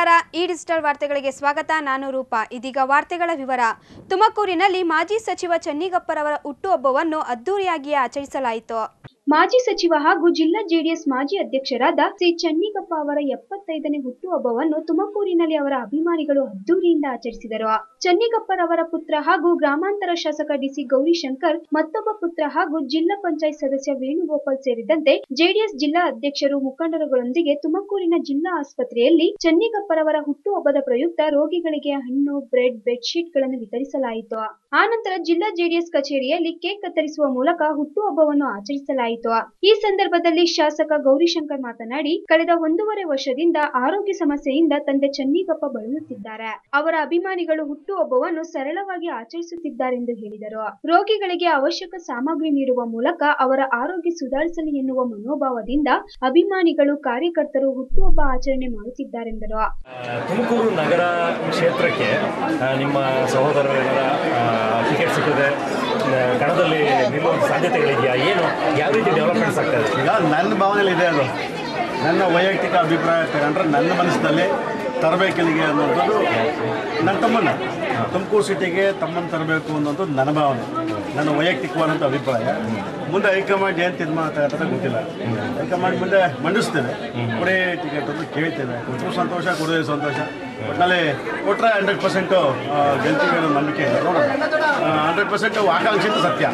ನಮಸ್ಕಾರ ಈ ಡಿಜಿಟಲ್ ವಾರ್ತೆಗಳಿಗೆ ಸ್ವಾಗತ ನಾನು ರೂಪಾ ಇದೀಗ ವಾರ್ತೆಗಳ ವಿವರ ತುಮಕೂರಿನಲ್ಲಿ ಮಾಜಿ ಸಚಿವ ಚೆನ್ನಿಗಪ್ಪರವರ ಹುಟ್ಟುಹಬ್ಬವನ್ನು ಅದ್ದೂರಿಯಾಗಿಯೇ ಆಚರಿಸಲಾಯಿತು ಮಾಜಿ ಸಚಿವ ಹಾಗೂ ಜಿಲ್ಲಾ ಜೆಡಿಎಸ್ ಮಾಜಿ ಅಧ್ಯಕ್ಷರಾದ ಸಿ ಚೆನ್ನಿಗಪ್ಪ ಅವರ ಎಪ್ಪತ್ತೈದನೇ ಹುಟ್ಟುಹಬ್ಬವನ್ನು ತುಮಕೂರಿನಲ್ಲಿ ಅವರ ಅಭಿಮಾನಿಗಳು ಅದ್ದೂರಿಯಿಂದ ಆಚರಿಸಿದರು ಚೆನ್ನಿಗಪ್ಪರವರ ಪುತ್ರ ಹಾಗೂ ಗ್ರಾಮಾಂತರ ಶಾಸಕ ಡಿಸಿ ಗೌರಿಶಂಕರ್ ಮತ್ತೊಬ್ಬ ಪುತ್ರ ಹಾಗೂ ಜಿಲ್ಲಾ ಪಂಚಾಯತ್ ಸದಸ್ಯ ವೇಣುಗೋಪಾಲ್ ಸೇರಿದಂತೆ ಜೆಡಿಎಸ್ ಜಿಲ್ಲಾ ಅಧ್ಯಕ್ಷರು ಮುಖಂಡರುಗಳೊಂದಿಗೆ ತುಮಕೂರಿನ ಜಿಲ್ಲಾ ಆಸ್ಪತ್ರೆಯಲ್ಲಿ ಚೆನ್ನಿಗಪ್ಪರವರ ಹುಟ್ಟುಹಬ್ಬದ ಪ್ರಯುಕ್ತ ರೋಗಿಗಳಿಗೆ ಹಣ್ಣು ಬ್ರೆಡ್ ಬೆಡ್ಶೀಟ್ ಗಳನ್ನು ವಿತರಿಸಲಾಯಿತು ಆನಂತರ ಜಿಲ್ಲಾ ಜೆಡಿಎಸ್ ಕಚೇರಿಯಲ್ಲಿ ಕೇಕ್ ಕತ್ತರಿಸುವ ಮೂಲಕ ಹುಟ್ಟುಹಬ್ಬವನ್ನು ಆಚರಿಸಲಾಯಿತು ಈ ಸಂದರ್ಭದಲ್ಲಿ ಶಾಸಕ ಗೌರಿಶಂಕರ್ ಮಾತನಾಡಿ ಕಳೆದ ಒಂದೂವರೆ ವರ್ಷದಿಂದ ಆರೋಗ್ಯ ಸಮಸ್ಯೆಯಿಂದ ತಂದೆ ಚೆನ್ನಿಗಪ್ಪ ಬಳಲುತ್ತಿದ್ದಾರೆ ಅವರ ಅಭಿಮಾನಿಗಳು ಹುಟ್ಟುಹಬ್ಬವನ್ನು ಸರಳವಾಗಿ ಆಚರಿಸುತ್ತಿದ್ದಾರೆಂದು ಹೇಳಿದರು ರೋಗಿಗಳಿಗೆ ಅವಶ್ಯಕ ಸಾಮಗ್ರಿ ನೀಡುವ ಮೂಲಕ ಅವರ ಆರೋಗ್ಯ ಸುಧಾರಿಸಲಿ ಎನ್ನುವ ಮನೋಭಾವದಿಂದ ಅಭಿಮಾನಿಗಳು ಕಾರ್ಯಕರ್ತರು ಹುಟ್ಟುಹಬ್ಬ ಆಚರಣೆ ಮಾಡುತ್ತಿದ್ದಾರೆಂದರು ತುಮಕೂರು ನಗರ ಕ್ಷೇತ್ರಕ್ಕೆ ಆ, ನಿಮ್ಮ ಸಹೋದರರ ಟಿಕೆಟ್ ಸಿಕ್ಕಿದೆ ಆ, ಕಣದಲ್ಲಿ ನಿಲ್ಲುವ ಸಾಧ್ಯತೆಗಳಿದೆಯಾ ಏನು ಯಾವ ರೀತಿ ಡೆವಲಪ್ಮೆಂಟ್ಸ್ ಆಗ್ತಾ ಇದೆ ಈಗ ನನ್ನ ಭಾವನೆಯಲ್ಲಿ ಇದೆ ಅದು ನನ್ನ ವೈಯಕ್ತಿಕ ಅಭಿಪ್ರಾಯ ತಗೊಂಡ್ರೆ ನನ್ನ ಮನಸ್ಸಿನಲ್ಲಿ ತರಬೇಕಲ್ಲಿಗೆ ಅನ್ನೋದು ನನ್ನ ತಮ್ಮನ್ನ ತುಮಕೂರು ಸಿಟಿಗೆ ತಮ್ಮನ್ನು ತರಬೇಕು ಅನ್ನೋದು ನನ್ನ ಭಾವನೆ ನನ್ನ ವೈಯಕ್ತಿಕವಾದಂಥ ಅಭಿಪ್ರಾಯ ಮುಂದೆ ಹೈಕಮಾಂಡ್ ಏನು ತೀರ್ಮಾನ ತಗೋತದ ಗೊತ್ತಿಲ್ಲ ಹೈಕಮಾಂಡ್ ಮುಂದೆ ಮಂಡಿಸ್ತೇವೆ ಕೊಡಿ ಟಿಕೆಟ್ ಅಂತ ಕೇಳ್ತೇವೆ ಕೊಟ್ಟರು ಸಂತೋಷ ಕೊಡೋದು ಸಂತೋಷ ಒಟ್ಟಿನಲ್ಲಿ ಕೊಟ್ಟರೆ ಹಂಡ್ರೆಡ್ ಪರ್ಸೆಂಟು ಗೆಲ್ತೀವಿ ಅನ್ನೋ ನಂಬಿಕೆ ಇದೆ ನೋಡೋಣ ಹಂಡ್ರೆಡ್ ಪರ್ಸೆಂಟು ಆಕಾಂಕ್ಷೆ ಅಂತೂ ಸತ್ಯ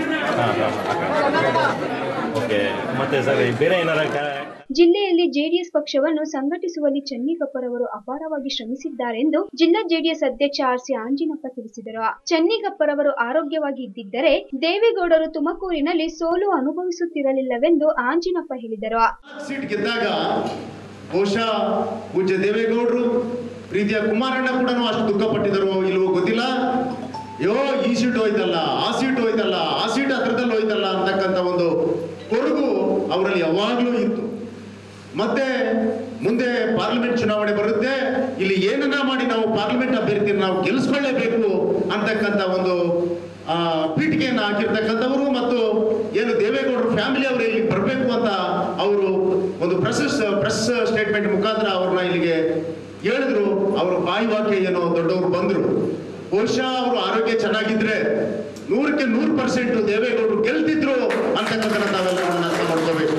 ಓಕೆ ಮತ್ತೆ ಸರ್ ಬೇರೆ ಏನಾರ ಕ- ಜಿಲ್ಲೆಯಲ್ಲಿ ಜೆಡಿಎಸ್ ಪಕ್ಷವನ್ನು ಸಂಘಟಿಸುವಲ್ಲಿ ಚೆನ್ನಿಗಪ್ಪರವರು ಅಪಾರವಾಗಿ ಶ್ರಮಿಸಿದ್ದಾರೆಂದು ಜಿಲ್ಲಾ ಜೆಡಿಎಸ್ ಅಧ್ಯಕ್ಷ ಆರ್ ಸಿ ಆಂಜಿನಪ್ಪ ತಿಳಿಸಿದರು ಚೆನ್ನಿಗಪ್ಪರವರು ಆರೋಗ್ಯವಾಗಿ ಇದ್ದಿದ್ದರೆ ದೇವೇಗೌಡರು ತುಮಕೂರಿನಲ್ಲಿ ಸೋಲು ಅನುಭವಿಸುತ್ತಿರಲಿಲ್ಲವೆಂದು ಆಂಜಿನಪ್ಪ ಹೇಳಿದರು ಸೀಟ್ ಗೆದ್ದಾಗ ಬಹುಶಃ ಪೂಜ್ಯ ದೇವೇಗೌಡರು ಪ್ರೀತಿಯ ಕುಮಾರಣ್ಣ ಕೂಡ ಅಷ್ಟು ದುಃಖ ಪಟ್ಟಿದರು ಇಲ್ವೋ ಗೊತ್ತಿಲ್ಲ ಅಯ್ಯೋ ಈ ಸೀಟ್ ಹೋಯ್ತಲ್ಲ ಆ ಸೀಟ್ ಹೋಯ್ತಲ್ಲ ಆ ಸೀಟ್ ಹತ್ರದಲ್ಲಿ ಹೋಯ್ತಲ್ಲ ಅಂತಕ್ಕಂಥ ಒಂದು ಕೊರಗು ಅವರಲ್ಲಿ ಯಾವಾಗಲೂ ಇತ್ತು ಮತ್ತೆ ಮುಂದೆ ಪಾರ್ಲಿಮೆಂಟ್ ಚುನಾವಣೆ ಬರುತ್ತೆ ಇಲ್ಲಿ ಏನನ್ನ ಮಾಡಿ ನಾವು ಪಾರ್ಲಿಮೆಂಟ್ ಅಭ್ಯರ್ಥಿ ನಾವು ಗೆಲ್ಲಿಸ್ಕೊಳ್ಳೇಬೇಕು ಅಂತಕ್ಕಂಥ ಒಂದು ಆ, ಪೀಠಿಕೆಯನ್ನು ಹಾಕಿರ್ತಕ್ಕಂಥವರು ಮತ್ತು ಏನು ದೇವೇಗೌಡರು ಫ್ಯಾಮಿಲಿ ಅವರು ಇಲ್ಲಿ ಬರಬೇಕು ಅಂತ ಅವರು ಒಂದು ಪ್ರೆಸ್ ಪ್ರೆಸ್ ಸ್ಟೇಟ್ಮೆಂಟ್ ಮುಖಾಂತರ ಅವ್ರನ್ನ ಇಲ್ಲಿಗೆ ಹೇಳಿದ್ರು ಅವರ ಬಾಯಿ ವಾಕ್ಯ ಏನೋ ದೊಡ್ಡವರು ಬಂದರು ಬಹುಶಃ ಅವರು ಆರೋಗ್ಯ ಚೆನ್ನಾಗಿದ್ರೆ ನೂರಕ್ಕೆ ನೂರು ಪರ್ಸೆಂಟ್ ದೇವೇಗೌಡರು ಗೆಲ್ತಿದ್ರು ಅಂತಕ್ಕಂಥ ನಾವೆಲ್ಲ ಅರ್ಥ ಮಾಡ್ಕೋಬೇಕು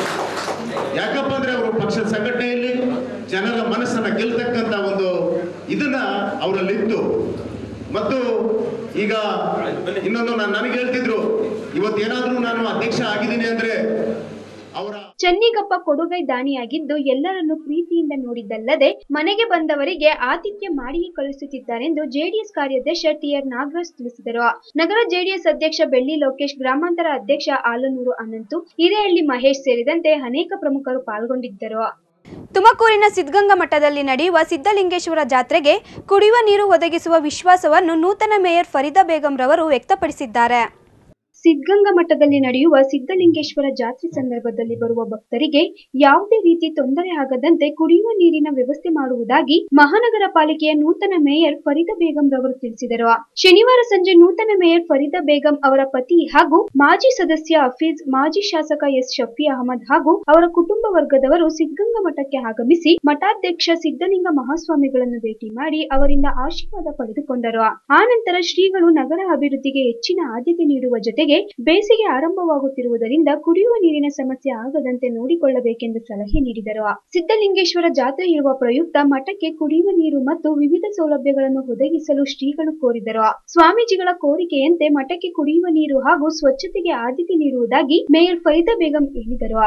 ಯಾಕಪ್ಪ ಅಂದ್ರೆ ಅವರು ಪಕ್ಷದ ಸಂಘಟನೆಯಲ್ಲಿ ಜನರ ಮನಸ್ಸನ್ನ ಗೆಲ್ತಕ್ಕಂತ ಒಂದು ಇದನ್ನ ಅವರಲ್ಲಿತ್ತು ಮತ್ತು ಈಗ ಇನ್ನೊಂದು ನಾನು ನನಗೆ ಹೇಳ್ತಿದ್ರು ಇವತ್ತೇನಾದ್ರೂ ನಾನು ಅಧ್ಯಕ್ಷ ಆಗಿದ್ದೀನಿ ಅಂದ್ರೆ ಅವರ ಚೆನ್ನಿಗಪ್ಪ ಕೊಡುಗೈ ದಾನಿಯಾಗಿದ್ದು ಎಲ್ಲರನ್ನು ಪ್ರೀತಿಯಿಂದ ನೋಡಿದ್ದಲ್ಲದೆ ಮನೆಗೆ ಬಂದವರಿಗೆ ಆತಿಥ್ಯ ಮಾಡಿಯೇ ಕಳುಹಿಸುತ್ತಿದ್ದಾರೆಂದು ಜೆಡಿಎಸ್ ಕಾರ್ಯಾಧ್ಯಕ್ಷ ಟಿಆರ್ ನಾಗರಾಜ್ ತಿಳಿಸಿದರು ನಗರ ಜೆಡಿಎಸ್ ಅಧ್ಯಕ್ಷ ಬೆಳ್ಳಿ ಲೋಕೇಶ್ ಗ್ರಾಮಾಂತರ ಅಧ್ಯಕ್ಷ ಆಲನೂರು ಅನಂತು ಹಿರೇಹಳ್ಳಿ ಮಹೇಶ್ ಸೇರಿದಂತೆ ಅನೇಕ ಪ್ರಮುಖರು ಪಾಲ್ಗೊಂಡಿದ್ದರು ತುಮಕೂರಿನ ಸಿದ್ಧಗಂಗಾ ಮಠದಲ್ಲಿ ನಡೆಯುವ ಸಿದ್ಧಲಿಂಗೇಶ್ವರ ಜಾತ್ರೆಗೆ ಕುಡಿಯುವ ನೀರು ಒದಗಿಸುವ ವಿಶ್ವಾಸವನ್ನು ನೂತನ ಮೇಯರ್ ಫರೀದಾ ಬೇಗಂ ರವರು ವ್ಯಕ್ತಪಡಿಸಿದ್ದಾರೆ ಸಿದ್ಧಗಂಗಾ ಮಠದಲ್ಲಿ ನಡೆಯುವ ಸಿದ್ಧಲಿಂಗೇಶ್ವರ ಜಾತ್ರೆ ಸಂದರ್ಭದಲ್ಲಿ ಬರುವ ಭಕ್ತರಿಗೆ ಯಾವುದೇ ರೀತಿ ತೊಂದರೆ ಆಗದಂತೆ ಕುಡಿಯುವ ನೀರಿನ ವ್ಯವಸ್ಥೆ ಮಾಡುವುದಾಗಿ ಮಹಾನಗರ ಪಾಲಿಕೆಯ ನೂತನ ಮೇಯರ್ ಫರೀದಾ ಬೇಗಂ ರವರು ತಿಳಿಸಿದರು ಶನಿವಾರ ಸಂಜೆ ನೂತನ ಮೇಯರ್ ಫರೀದಾ ಬೇಗಂ ಅವರ ಪತಿ ಹಾಗೂ ಮಾಜಿ ಸದಸ್ಯ ಹಫೀಜ್ ಮಾಜಿ ಶಾಸಕ ಎಸ್ ಶಫಿ ಅಹಮದ್ ಹಾಗೂ ಅವರ ಕುಟುಂಬ ವರ್ಗದವರು ಸಿದ್ಧಗಂಗಾ ಮಠಕ್ಕೆ ಆಗಮಿಸಿ ಮಠಾಧ್ಯಕ್ಷ ಸಿದ್ಧಲಿಂಗ ಮಹಾಸ್ವಾಮಿಗಳನ್ನು ಭೇಟಿ ಮಾಡಿ ಅವರಿಂದ ಆಶೀರ್ವಾದ ಪಡೆದುಕೊಂಡರು ಆನಂತರ ಶ್ರೀಗಳು ನಗರ ಅಭಿವೃದ್ಧಿಗೆ ಹೆಚ್ಚಿನ ಆದ್ಯತೆ ನೀಡುವ ಜೊತೆಗೆ ಬೇಸಿಗೆ ಆರಂಭವಾಗುತ್ತಿರುವುದರಿಂದ ಕುಡಿಯುವ ನೀರಿನ ಸಮಸ್ಯೆ ಆಗದಂತೆ ನೋಡಿಕೊಳ್ಳಬೇಕೆಂದು ಸಲಹೆ ನೀಡಿದರು ಸಿದ್ಧಲಿಂಗೇಶ್ವರ ಜಾತ್ರೆ ಇರುವ ಪ್ರಯುಕ್ತ ಮಠಕ್ಕೆ ಕುಡಿಯುವ ನೀರು ಮತ್ತು ವಿವಿಧ ಸೌಲಭ್ಯಗಳನ್ನು ಒದಗಿಸಲು ಶ್ರೀಗಳು ಕೋರಿದರು ಸ್ವಾಮೀಜಿಗಳ ಕೋರಿಕೆಯಂತೆ ಮಠಕ್ಕೆ ಕುಡಿಯುವ ನೀರು ಹಾಗೂ ಸ್ವಚ್ಛತೆಗೆ ಆದ್ಯತೆ ನೀಡುವುದಾಗಿ ಮೇಯರ್ ಫರೀದಾ ಬೇಗಂ ಹೇಳಿದರು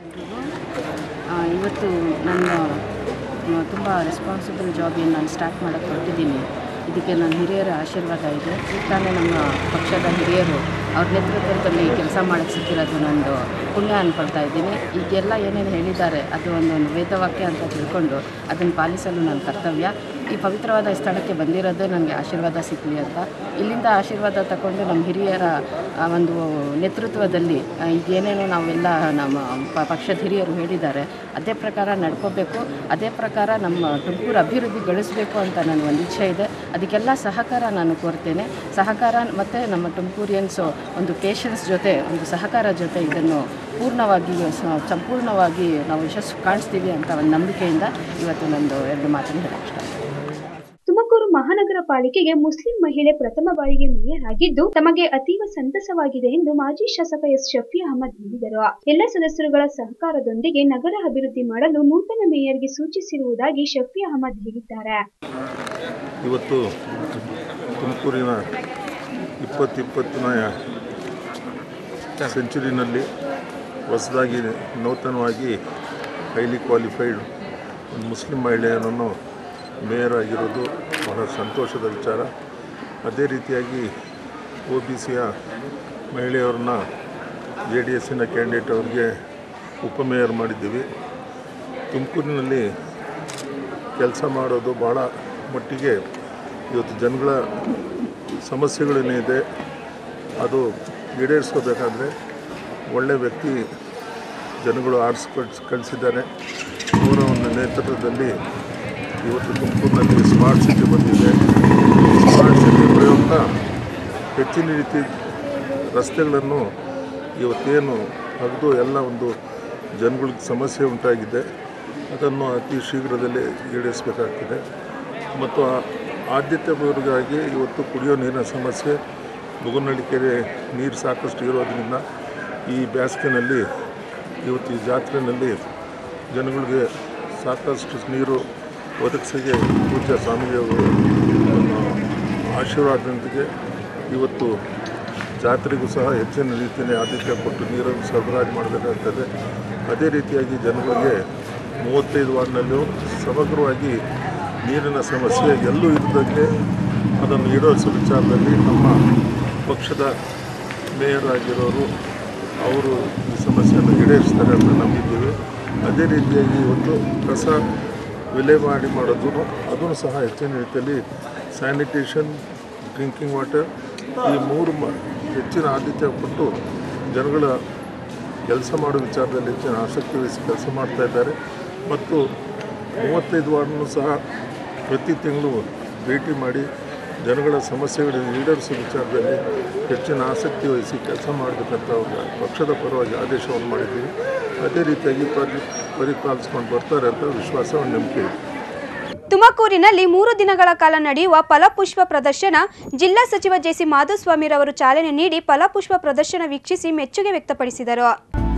ಆ, ಇವತ್ತು ನನ್ನ ತುಂಬ ರೆಸ್ಪಾನ್ಸಿಬಲ್ ಜಾಬ್ ಏನು ನಾನು ಸ್ಟಾರ್ಟ್ ಮಾಡೋಕ್ಕೆ ಹೊರಟಿದ್ದೀನಿ ಇದಕ್ಕೆ ನನ್ನ ಹಿರಿಯರ ಆಶೀರ್ವಾದ ಇದೆ ಈಗ ತಾನೇ ನಮ್ಮ ಪಕ್ಷದ ಹಿರಿಯರು ಅವ್ರ ನೇತೃತ್ವದಲ್ಲಿ ಕೆಲಸ ಮಾಡೋಕ್ಕೆ ಸಿಕ್ಕಿರೋದು ನಂದು ಪುಣ್ಯ ಅಂದ್ಕೊಳ್ತಾ ಇದ್ದೀನಿ ಈಗೆಲ್ಲ ಏನೇನು ಹೇಳಿದ್ದಾರೆ ಅದು ಒಂದು ವೇದವಾಕ್ಯ ಅಂತ ತಿಳ್ಕೊಂಡು ಅದನ್ನು ಪಾಲಿಸಲು ನನ್ನ ಕರ್ತವ್ಯ ಈ ಪವಿತ್ರವಾದ ಸ್ಥಳಕ್ಕೆ ಬಂದಿರೋದು ನನಗೆ ಆಶೀರ್ವಾದ ಸಿಕ್ಕಲಿ ಅಂತ ಇಲ್ಲಿಂದ ಆಶೀರ್ವಾದ ತಗೊಂಡು ನಮ್ಮ ಹಿರಿಯರ ಆ, ಒಂದು ನೇತೃತ್ವದಲ್ಲಿ ಆ, ಏನೇನೋ ನಾವೆಲ್ಲ ನಮ್ಮ ಪ- ಪಕ್ಷದ ಹಿರಿಯರು ಹೇಳಿದ್ದಾರೆ ಅದೇ ಪ್ರಕಾರ ನಡ್ಕೋಬೇಕು ಅದೇ ಪ್ರಕಾರ ನಮ್ಮ ತುಮಕೂರು ಅಭಿವೃದ್ಧಿಗೊಳಿಸಬೇಕು ಅಂತ ನನ್ನ ಒಂದು ಇಚ್ಛೆ ಇದೆ ಅದಕ್ಕೆಲ್ಲ ಸಹಕಾರ ನಾನು ಕೋರ್ತೇನೆ ಸಹಕಾರ ಮತ್ತು ನಮ್ಮ ತುಮಕೂರಿಯನ್ಸು ಒಂದು ಪೇಷನ್ಸ್ ಜೊತೆ ಒಂದು ಸಹಕಾರ ಜೊತೆ ಇದನ್ನು ಪೂರ್ಣವಾಗಿ ಸ- ಸಂಪೂರ್ಣವಾಗಿ ನಾವು ಯಶಸ್ಸು ಕಾಣಿಸ್ತೀವಿ ಅಂತ ಒಂದು ನಂಬಿಕೆಯಿಂದ ಇವತ್ತು ನಂದು ಎರಡು ಮಾತನ್ನು ಹೇಳಕ್ಕೆ ಇಷ್ಟ ತುಮಕೂರು ಮಹಾನಗರ ಪಾಲಿಕೆಗೆ ಮುಸ್ಲಿಂ ಮಹಿಳೆ ಪ್ರಥಮ ಬಾರಿಗೆ ಮೇಯರ್ ಆಗಿದ್ದು ತಮಗೆ ಅತೀವ ಸಂತಸವಾಗಿದೆ ಎಂದು ಮಾಜಿ ಶಾಸಕ ಎಸ್ ಶಫಿ ಅಹಮದ್ ಹೇಳಿದರು ಎಲ್ಲ ಸದಸ್ಯರುಗಳ ಸಹಕಾರದೊಂದಿಗೆ ನಗರ ಅಭಿವೃದ್ಧಿ ಮಾಡಲು ನೂತನ ಮೇಯರ್ಗೆ ಸೂಚಿಸಿರುವುದಾಗಿ ಶಫಿ ಅಹಮದ್ ಹೇಳಿದ್ದಾರೆ ಇವತ್ತು ತುಮಕೂರಿನ ಇಪ್ಪತ್ತಿಪ್ಪತ್ತನೇ ಸೆಂಚುರಿನಲ್ಲಿ ಹೊಸದಾಗಿ ನೂತನವಾಗಿ ಹೈಲಿ ಕ್ವಾಲಿಫೈಡ್ ಒಂದು ಮುಸ್ಲಿಂ ಮಹಿಳೆಯನ್ನು ಮೇಯರ್ ಆಗಿರೋದು ಬಹಳ ಸಂತೋಷದ ವಿಚಾರ ಅದೇ ರೀತಿಯಾಗಿ ಒ ಬಿ ಸಿಯ ಮಹಿಳೆಯವ್ರನ್ನ ಜೆ ಡಿ ಎಸ್ಸಿನ ಕ್ಯಾಂಡಿಡೇಟ್ ಅವ್ರಿಗೆ ಉಪಮೇಯರ್ ಮಾಡಿದ್ದೀವಿ ತುಮಕೂರಿನಲ್ಲಿ ಕೆಲಸ ಮಾಡೋದು ಭಾಳ ಮಟ್ಟಿಗೆ ಇವತ್ತು ಜನಗಳ ಸಮಸ್ಯೆಗಳೇನಿದೆ ಅದು ಈಡೇರಿಸ್ಕೋಬೇಕಾದ್ರೆ ಒಳ್ಳೆ ವ್ಯಕ್ತಿ ಜನಗಳು ಆರಿಸಿ ಕಳ್ಸಿ ಕಳಿಸಿದ್ದಾರೆ ಅವರ ಒಂದು ನೇತೃತ್ವದಲ್ಲಿ ಇವತ್ತು ತುಮಕೂರಿನಲ್ಲಿ ಸ್ಮಾರ್ಟ್ ಸಿಟಿ ಬಂದಿದೆ ಸ್ಮಾರ್ಟ್ ಸಿಟಿ ಪ್ರಯುಕ್ತ ಹೆಚ್ಚಿನ ರೀತಿ ರಸ್ತೆಗಳನ್ನು ಇವತ್ತೇನು ಅಗದು ಎಲ್ಲ ಒಂದು ಜನಗಳಿಗೆ ಸಮಸ್ಯೆ ಉಂಟಾಗಿದೆ ಅದನ್ನು ಅತಿ ಶೀಘ್ರದಲ್ಲೇ ಈಡೇರಿಸಬೇಕಾಗ್ತದೆ ಮತ್ತು ಆ ಆದ್ಯತೆ ಮೇರೆಗಾಗಿ ಇವತ್ತು ಕುಡಿಯೋ ನೀರಿನ ಸಮಸ್ಯೆ ಬುಗುನಳ್ಳಿ ಕೆರೆ ನೀರು ಸಾಕಷ್ಟು ಇರೋದ್ರಿಂದ ಈ ಬೇಸಿಗೆನಲ್ಲಿ ಇವತ್ತು ಈ ಜಾತ್ರೆಯಲ್ಲಿ ಜನಗಳಿಗೆ ಸಾಕಷ್ಟು ನೀರು ಒದಗಿಸಿಗೆ ಪೂಜ್ಯ ಸ್ವಾಮಿಜಿಯವರು ಒಂದು ಆಶೀರ್ವಾದದೊಂದಿಗೆ ಇವತ್ತು ಜಾತ್ರೆಗೂ ಸಹ ಹೆಚ್ಚಿನ ರೀತಿಯಲ್ಲಿ ಆದ್ಯತೆ ಕೊಟ್ಟು ನೀರನ್ನು ಸರಬರಾಜು ಮಾಡಬೇಕಾಗ್ತದೆ ಅದೇ ರೀತಿಯಾಗಿ ಜನಗಳಿಗೆ ಮೂವತ್ತೈದು ವಾರ್ಡ್ನಲ್ಲೂ ಸಮಗ್ರವಾಗಿ ನೀರಿನ ಸಮಸ್ಯೆ ಎಲ್ಲೂ ಇದ್ದಂತೆ ಅದನ್ನು ಈಡೇರಿಸೋ ವಿಚಾರದಲ್ಲಿ ನಮ್ಮ ಪಕ್ಷದ ಮೇಯರ್ ಆಗಿರೋರು ಅವರು ಈ ಸಮಸ್ಯೆಯನ್ನು ಈಡೇರಿಸ್ತಾರೆ ಅಂತ ನಂಬಿದ್ದೀವಿ ಅದೇ ರೀತಿಯಾಗಿ ಇವತ್ತು ಕಸ ವಿಲೇವಾರಿ ಮಾಡೋದು ಅದನ್ನು ಸಹ ಹೆಚ್ಚಿನ ರೀತಿಯಲ್ಲಿ ಸ್ಯಾನಿಟೇಷನ್ ಡ್ರಿಂಕಿಂಗ್ ವಾಟರ್ ಈ ಮೂರು ಮ ಹೆಚ್ಚಿನ ಆದ್ಯತೆ ಕೊಟ್ಟು ಜನಗಳ ಕೆಲಸ ಮಾಡೋ ವಿಚಾರದಲ್ಲಿ ಹೆಚ್ಚಿನ ಆಸಕ್ತಿ ವಹಿಸಿ ಕೆಲಸ ಮಾಡ್ತಾ ಇದ್ದಾರೆ ಮತ್ತು ಮೂವತ್ತೈದು ವಾರ್ಡನ್ನು ಸಹ ಪ್ರತಿ ತಿಂಗಳು ಭೇಟಿ ಮಾಡಿ ಜನಗಳ ಸಮಸ್ಯೆಗಳನ್ನು ಈಡೇರಿಸೋ ವಿಚಾರದಲ್ಲಿ ಹೆಚ್ಚಿನ ಆಸಕ್ತಿ ವಹಿಸಿ ಕೆಲಸ ಮಾಡಬೇಕಂತ ಅವ್ರಿಗೆ ಪಕ್ಷದ ಪರವಾಗಿ ಆದೇಶವನ್ನು ಮಾಡಿದ್ದೀವಿ ಅದೇ ರೀತಿಯಾಗಿ ಪರಿ ಪರಿಪಾಲಿಸ್ಕೊಂಡು ಬರ್ತಾರೆ ಅಂತ ವಿಶ್ವಾಸ ಒಂದು ನಂಬಿಕೆ ಇದೆ ತುಮಕೂರಿನಲ್ಲಿ ಮೂರು ದಿನಗಳ ಕಾಲ ನಡೆಯುವ ಫಲಪುಷ್ಪ ಪ್ರದರ್ಶನ ಜಿಲ್ಲಾ ಸಚಿವ ಜೆಸಿ ಮಾಧುಸ್ವಾಮಿರವರು ಚಾಲನೆ ನೀಡಿ ಫಲಪುಷ್ಪ ಪ್ರದರ್ಶನ ವೀಕ್ಷಿಸಿ ಮೆಚ್ಚುಗೆ ವ್ಯಕ್ತಪಡಿಸಿದರು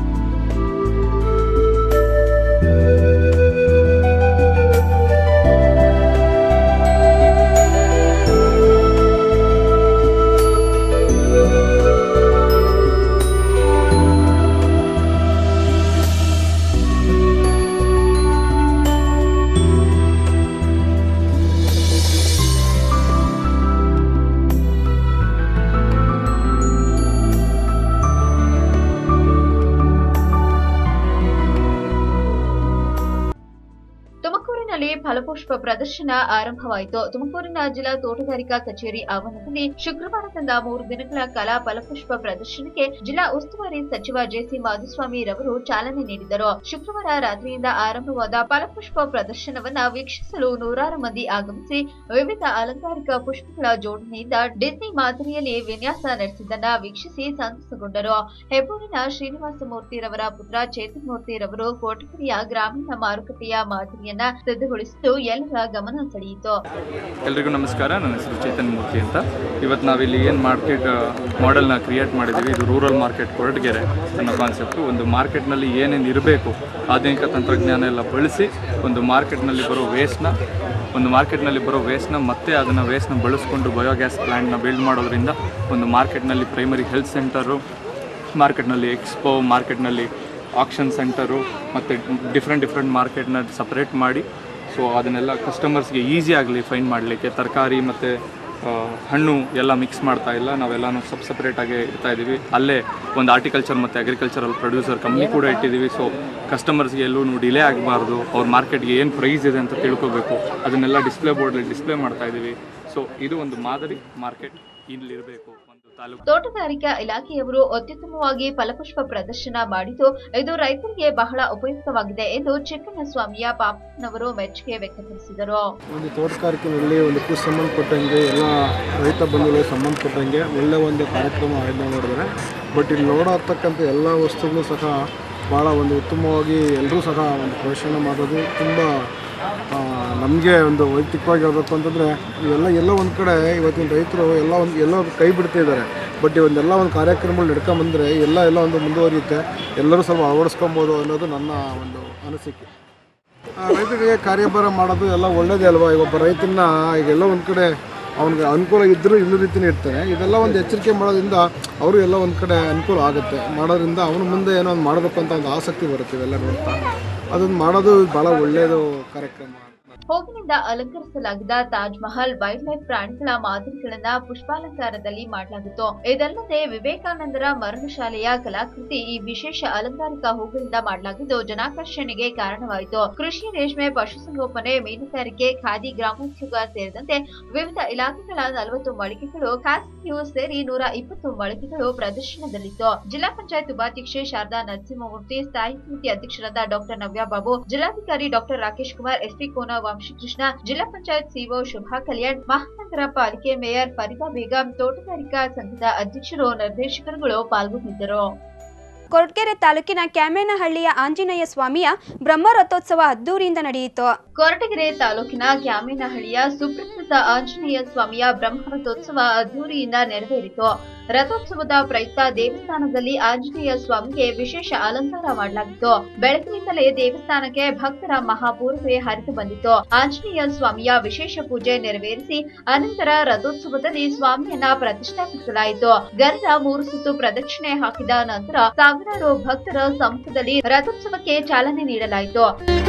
ತುಮಕೂರಿನಲ್ಲಿ ಫಲಪುಷ್ಪ ಪ್ರದರ್ಶನ ಆರಂಭವಾಯಿತು ತುಮಕೂರಿನ ಜಿಲ್ಲಾ ತೋಟಗಾರಿಕಾ ಕಚೇರಿ ಆವರಣದಲ್ಲಿ ಶುಕ್ರವಾರದಿಂದ ಮೂರು ದಿನಗಳ ಕಾಲ ಫಲಪುಷ್ಪ ಪ್ರದರ್ಶನಕ್ಕೆ ಜಿಲ್ಲಾ ಉಸ್ತುವಾರಿ ಸಚಿವ ಜೆಸಿ ಮಾಧುಸ್ವಾಮಿ ರವರು ಚಾಲನೆ ನೀಡಿದರು ಶುಕ್ರವಾರ ರಾತ್ರಿಯಿಂದ ಆರಂಭವಾದ ಫಲಪುಷ್ಪ ಪ್ರದರ್ಶನವನ್ನ ವೀಕ್ಷಿಸಲು ನೂರಾರು ಮಂದಿ ಆಗಮಿಸಿ ವಿವಿಧ ಅಲಂಕಾರಿಕ ಪುಷ್ಪಗಳ ಜೋಡಣೆಯಿಂದ ಡಿಸ್ನಿ ಮಾದರಿಯಲ್ಲಿ ವಿನ್ಯಾಸ ನಡೆಸಿದ್ದನ್ನ ವೀಕ್ಷಿಸಿ ಸಂತಸಗೊಂಡರು ಹೆಬ್ಬೂರಿನ ಶ್ರೀನಿವಾಸ ಮೂರ್ತಿರವರ ಪುತ್ರ ಚೇತನ್ ಮೂರ್ತಿರವರು ಕೋಟಗಿರಿಯ ಗ್ರಾಮೀಣ ಮಾರುಕಟ್ಟೆಯ ಮಾದರಿಯನ್ನ ಸಿದ್ಧಗೊಳಿಸಿದ್ದು ಎಲ್ಲರ ಗಮನ ಸೆಳೆಯಿತು ಎಲ್ರಿಗೂ ನಮಸ್ಕಾರ ನನ್ನ ಹೆಸರು ಚೇತನ್ ಮೂರ್ತಿ ಅಂತ ಇವತ್ತು ನಾವಿಲ್ಲಿ ಏನು ಮಾರ್ಕೆಟ್ ಮಾಡೆಲ್ನ ಕ್ರಿಯೇಟ್ ಮಾಡಿದ್ದೀವಿ ಇದು ರೂರಲ್ ಮಾರ್ಕೆಟ್ ಕೊರಟಗೆರೆ ಅನ್ನೋ ಕಾನ್ಸೆಪ್ಟು ಒಂದು ಮಾರ್ಕೆಟ್ನಲ್ಲಿ ಏನೇನು ಇರಬೇಕು ಆಧುನಿಕ ತಂತ್ರಜ್ಞಾನ ಎಲ್ಲ ಬಳಸಿ ಒಂದು ಮಾರ್ಕೆಟ್ನಲ್ಲಿ ಬರೋ ವೇಸ್ಟ್ನ ಒಂದು ಮಾರ್ಕೆಟ್ನಲ್ಲಿ ಬರೋ ವೇಸ್ಟ್ನ ಮತ್ತೆ ಅದನ್ನು ವೇಸ್ಟ್ನ ಬಳಸ್ಕೊಂಡು ಬಯೋಗ್ಯಾಸ್ ಪ್ಲ್ಯಾಂಟ್ನ ಬಿಲ್ಡ್ ಮಾಡೋದ್ರಿಂದ ಒಂದು ಮಾರ್ಕೆಟ್ನಲ್ಲಿ ಪ್ರೈಮರಿ ಹೆಲ್ತ್ ಸೆಂಟರು ಮಾರ್ಕೆಟ್ನಲ್ಲಿ ಎಕ್ಸ್ಪೋ ಮಾರ್ಕೆಟ್ನಲ್ಲಿ ಆಕ್ಷನ್ ಸೆಂಟರು ಮತ್ತು ಡಿಫ್ರೆಂಟ್ ಡಿಫ್ರೆಂಟ್ ಮಾರ್ಕೆಟ್ನ ಸಪ್ರೇಟ್ ಮಾಡಿ ಸೊ ಅದನ್ನೆಲ್ಲ ಕಸ್ಟಮರ್ಸ್ಗೆ ಈಸಿ ಆಗಲಿ ಫೈಂಡ್ ಮಾಡಲಿಕ್ಕೆ ತರಕಾರಿ ಮತ್ತು ಆ, ಹಣ್ಣು ಎಲ್ಲ ಮಿಕ್ಸ್ ಮಾಡ್ತಾ ಇಲ್ಲ ನಾವೆಲ್ಲನೂ ಸಬ್ ಸಪ್ರೇಟಾಗಿ ಇಡ್ತಾ ಇದ್ದೀವಿ ಅಲ್ಲೇ ಒಂದು ಆರ್ಟಿಕಲ್ಚರ್ ಮತ್ತು ಅಗ್ರಿಕಲ್ಚರಲ್ ಪ್ರೊಡ್ಯೂಸರ್ ಕಂಪ್ನಿ ಕೂಡ ಇಟ್ಟಿದ್ದೀವಿ ಸೊ ಕಸ್ಟಮರ್ಸ್ಗೆ ಎಲ್ಲೂ ಡಿಲೇ ಆಗಬಾರ್ದು ಅವ್ರ ಮಾರ್ಕೆಟ್ಗೆ ಏನು ಪ್ರೈಸ್ ಇದೆ ಅಂತ ತಿಳ್ಕೊಬೇಕು ಅದನ್ನೆಲ್ಲ ಡಿಸ್ಪ್ಲೇ ಬೋರ್ಡಲ್ಲಿ ಡಿಸ್ಪ್ಲೇ ಮಾಡ್ತಾ ಇದ್ದೀವಿ ಸೊ ಇದು ಒಂದು ಮಾದರಿ ಮಾರ್ಕೆಟ್ ಇಲ್ಲಿರಬೇಕು ಒಂದು ತಾಲೂಕು ತೋಟಗಾರಿಕಾ ಇಲಾಖೆಯವರು ಅತ್ಯುತ್ತಮವಾಗಿ ಫಲಪುಷ್ಪ ಪ್ರದರ್ಶನ ಮಾಡಿದ್ದು ಇದು ರೈತರಿಗೆ ಬಹಳ ಉಪಯುಕ್ತವಾಗಿದೆ ಎಂದು ಚಿಕ್ಕಣ್ಣಸ್ವಾಮಿಯ ಪಾಪನವರು ಮೆಚ್ಚುಗೆ ವ್ಯಕ್ತಪಡಿಸಿದರು ಒಂದು ತೋಟಗಾರಿಕೆಯಲ್ಲಿ ಒಂದು ಕೃಷಿ ಸಂಬಂಧಪಟ್ಟಂಗೆ ಎಲ್ಲ ರೈತ ಬಂಧುಗಳಿಗೆ ಸಂಬಂಧಪಟ್ಟಂಗೆ ಒಳ್ಳೆ ಒಂದು ಕಾರ್ಯಕ್ರಮ ಆಯೋಜನೆ ಮಾಡಿದ್ದಾರೆ ಬಟ್ ಇಲ್ಲಿ ನೋಡತಕ್ಕಂಥ ಎಲ್ಲ ವಸ್ತುಗಳು ಸಹ ಭಾಳ ಒಂದು ಉತ್ತಮವಾಗಿ ಎಲ್ಲರೂ ಸಹ ಒಂದು ಪ್ರದರ್ಶನ ಮಾಡೋದು ತುಂಬ ನಮಗೆ ಒಂದು ವೈಯಕ್ತಿಕವಾಗಿ ಹೇಳ್ಬೇಕು ಅಂತಂದರೆ ಇವೆಲ್ಲ ಎಲ್ಲೋ ಒಂದು ಕಡೆ ಇವತ್ತಿನ ರೈತರು ಎಲ್ಲ ಒಂದು ಎಲ್ಲೋ ಕೈ ಬಿಡ್ತಿದ್ದಾರೆ ಬಟ್ ಇವನ್ನೆಲ್ಲ ಒಂದು ಕಾರ್ಯಕ್ರಮಗಳು ನಡ್ಕೊಂಬಂದರೆ ಎಲ್ಲ ಎಲ್ಲ ಒಂದು ಮುಂದುವರಿಯುತ್ತೆ ಎಲ್ಲರೂ ಸ್ವಲ್ಪ ಅಳವಡಿಸ್ಕೊಬೋದು ಅನ್ನೋದು ನನ್ನ ಒಂದು ಅನಿಸಿಕೆ ಆ, ರೈತರಿಗೆ ಕಾರ್ಯಭಾರ ಮಾಡೋದು ಎಲ್ಲ ಒಳ್ಳೇದೇ ಅಲ್ವಾ ಈಗ ಒಬ್ಬ ರೈತನ ಈಗ ಎಲ್ಲೋ ಒಂದು ಕಡೆ ಅವ್ನಿಗೆ ಅನುಕೂಲ ಇದ್ದರೂ ಇನ್ನೂ ರೀತಿನೇ ಇರ್ತಾನೆ ಇದೆಲ್ಲ ಒಂದು ಎಚ್ಚರಿಕೆ ಮಾಡೋದ್ರಿಂದ ಅವರು ಎಲ್ಲ ಒಂದು ಕಡೆ ಅನುಕೂಲ ಆಗುತ್ತೆ ಮಾಡೋದ್ರಿಂದ ಅವನು ಮುಂದೆ ಏನೋ ಒಂದು ಮಾಡಬೇಕು ಅಂತ ಒಂದು ಆಸಕ್ತಿ ಬರುತ್ತೆ ಇವೆಲ್ಲ ನೋಡ್ತಾ ಅದನ್ನು ಮಾಡೋದು ಭಾಳ ಒಳ್ಳೆಯದು ಕಾರ್ಯಕ್ರಮ ಹೂವಿನಿಂದ ಅಲಂಕರಿಸಲಾಗಿದ್ದ ತಾಜ್ ಮಹಲ್ ವೈಲ್ಡ್ ಲೈಫ್ ಪ್ರಾಣಿಗಳ ಮಾದರಿಗಳನ್ನ ಪುಷ್ಪಾಲಂಕಾರದಲ್ಲಿ ಮಾಡಲಾಗಿತ್ತು ಇದಲ್ಲದೆ ವಿವೇಕಾನಂದರ ಮರಣಶಾಲೆಯ ಕಲಾಕೃತಿ ಈ ವಿಶೇಷ ಅಲಂಕಾರಿಕ ಹೂಗಳಿಂದ ಮಾಡಲಾಗಿದ್ದು ಜನಾಕರ್ಷಣೆಗೆ ಕಾರಣವಾಯಿತು ಕೃಷಿ ರೇಷ್ಮೆ ಪಶುಸಂಗೋಪನೆ ಮೀನುಗಾರಿಕೆ ಖಾದಿ ಗ್ರಾಮೋದ್ಯೋಗ ಸೇರಿದಂತೆ ವಿವಿಧ ಇಲಾಖೆಗಳ ನಲವತ್ತು ಮಳಿಗೆಗಳು ಖಾಸಗಿಯೂ ಸೇರಿ ನೂರ ಇಪ್ಪತ್ತು ಮಳಿಗೆಗಳು ಪ್ರದರ್ಶನದಲ್ಲಿತ್ತು ಜಿಲ್ಲಾ ಪಂಚಾಯತ್ ಉಪಾಧ್ಯಕ್ಷೆ ಶಾರದಾ ನರಸಿಂಹಮೂರ್ತಿ ಸ್ಥಾಯಿ ಸಮಿತಿ ಅಧ್ಯಕ್ಷರಾದ ಡಾಕ್ಟರ್ ನವ್ಯ ಬಾಬು ಜಿಲ್ಲಾಧಿಕಾರಿ ಡಾಕ್ಟರ್ ರಾಕೇಶ್ ಕುಮಾರ್ ಎಸ್ಪಿ ಕೋನ ವಂಶಕೃಷ್ಣ ಜಿಲ್ಲಾ ಪಂಚಾಯತ್ ಸಿಒ ಶುಭಾ ಕಲ್ಯಾಣ್ ಮಹಾನಗರ ಪಾಲಿಕೆ ಮೇಯರ್ ಫರೀದಾ ಬೇಗಂ ತೋಟಗಾರಿಕಾ ಸಂಘದ ಅಧ್ಯಕ್ಷರು ನಿರ್ದೇಶಕರುಗಳು ಪಾಲ್ಗೊಂಡಿದ್ದರು ಕೊರಟಗೆರೆ ತಾಲೂಕಿನ ಕ್ಯಾಮೇನಹಳ್ಳಿಯ ಆಂಜನೇಯ ಸ್ವಾಮಿಯ ಬ್ರಹ್ಮ ರಥೋತ್ಸವ ಅದ್ದೂರಿಯಿಂದ ನಡೆಯಿತು ಕೊರಟಗೆರೆ ತಾಲೂಕಿನ ಕ್ಯಾಮೇನಹಳ್ಳಿಯ ಸುಪ್ರಸಿದ್ಧ ಆಂಜನೇಯ ಸ್ವಾಮಿಯ ಬ್ರಹ್ಮರಥೋತ್ಸವ ಅದ್ದೂರಿಯಿಂದ ನೆರವೇರಿತು ರಥೋತ್ಸವದ ಪ್ರಯುಕ್ತ ದೇವಸ್ಥಾನದಲ್ಲಿ ಆಂಜನೇಯ ಸ್ವಾಮಿಗೆ ವಿಶೇಷ ಅಲಂಕಾರ ಮಾಡಲಾಗಿತ್ತು ಬೆಳಗಿನಿಂದಲೇ ದೇವಸ್ಥಾನಕ್ಕೆ ಭಕ್ತರ ಮಹಾಪೂರ್ವೇ ಹರಿದು ಬಂದಿತ್ತು ಆಂಜನೇಯ ಸ್ವಾಮಿಯ ವಿಶೇಷ ಪೂಜೆ ನೆರವೇರಿಸಿ ಅನಂತರ ರಥೋತ್ಸವದಲ್ಲಿ ಸ್ವಾಮಿಯನ್ನ ಪ್ರತಿಷ್ಠಾಪಿಸಲಾಯಿತು ಗರುಡ ಮೂರು ಸುತ್ತು ಪ್ರದಕ್ಷಿಣೆ ಹಾಕಿದ ನಂತರ ಸಾವಿರಾರು ಭಕ್ತರ ಸಮ್ಮುಖದಲ್ಲಿ ರಥೋತ್ಸವಕ್ಕೆ ಚಾಲನೆ ನೀಡಲಾಯಿತು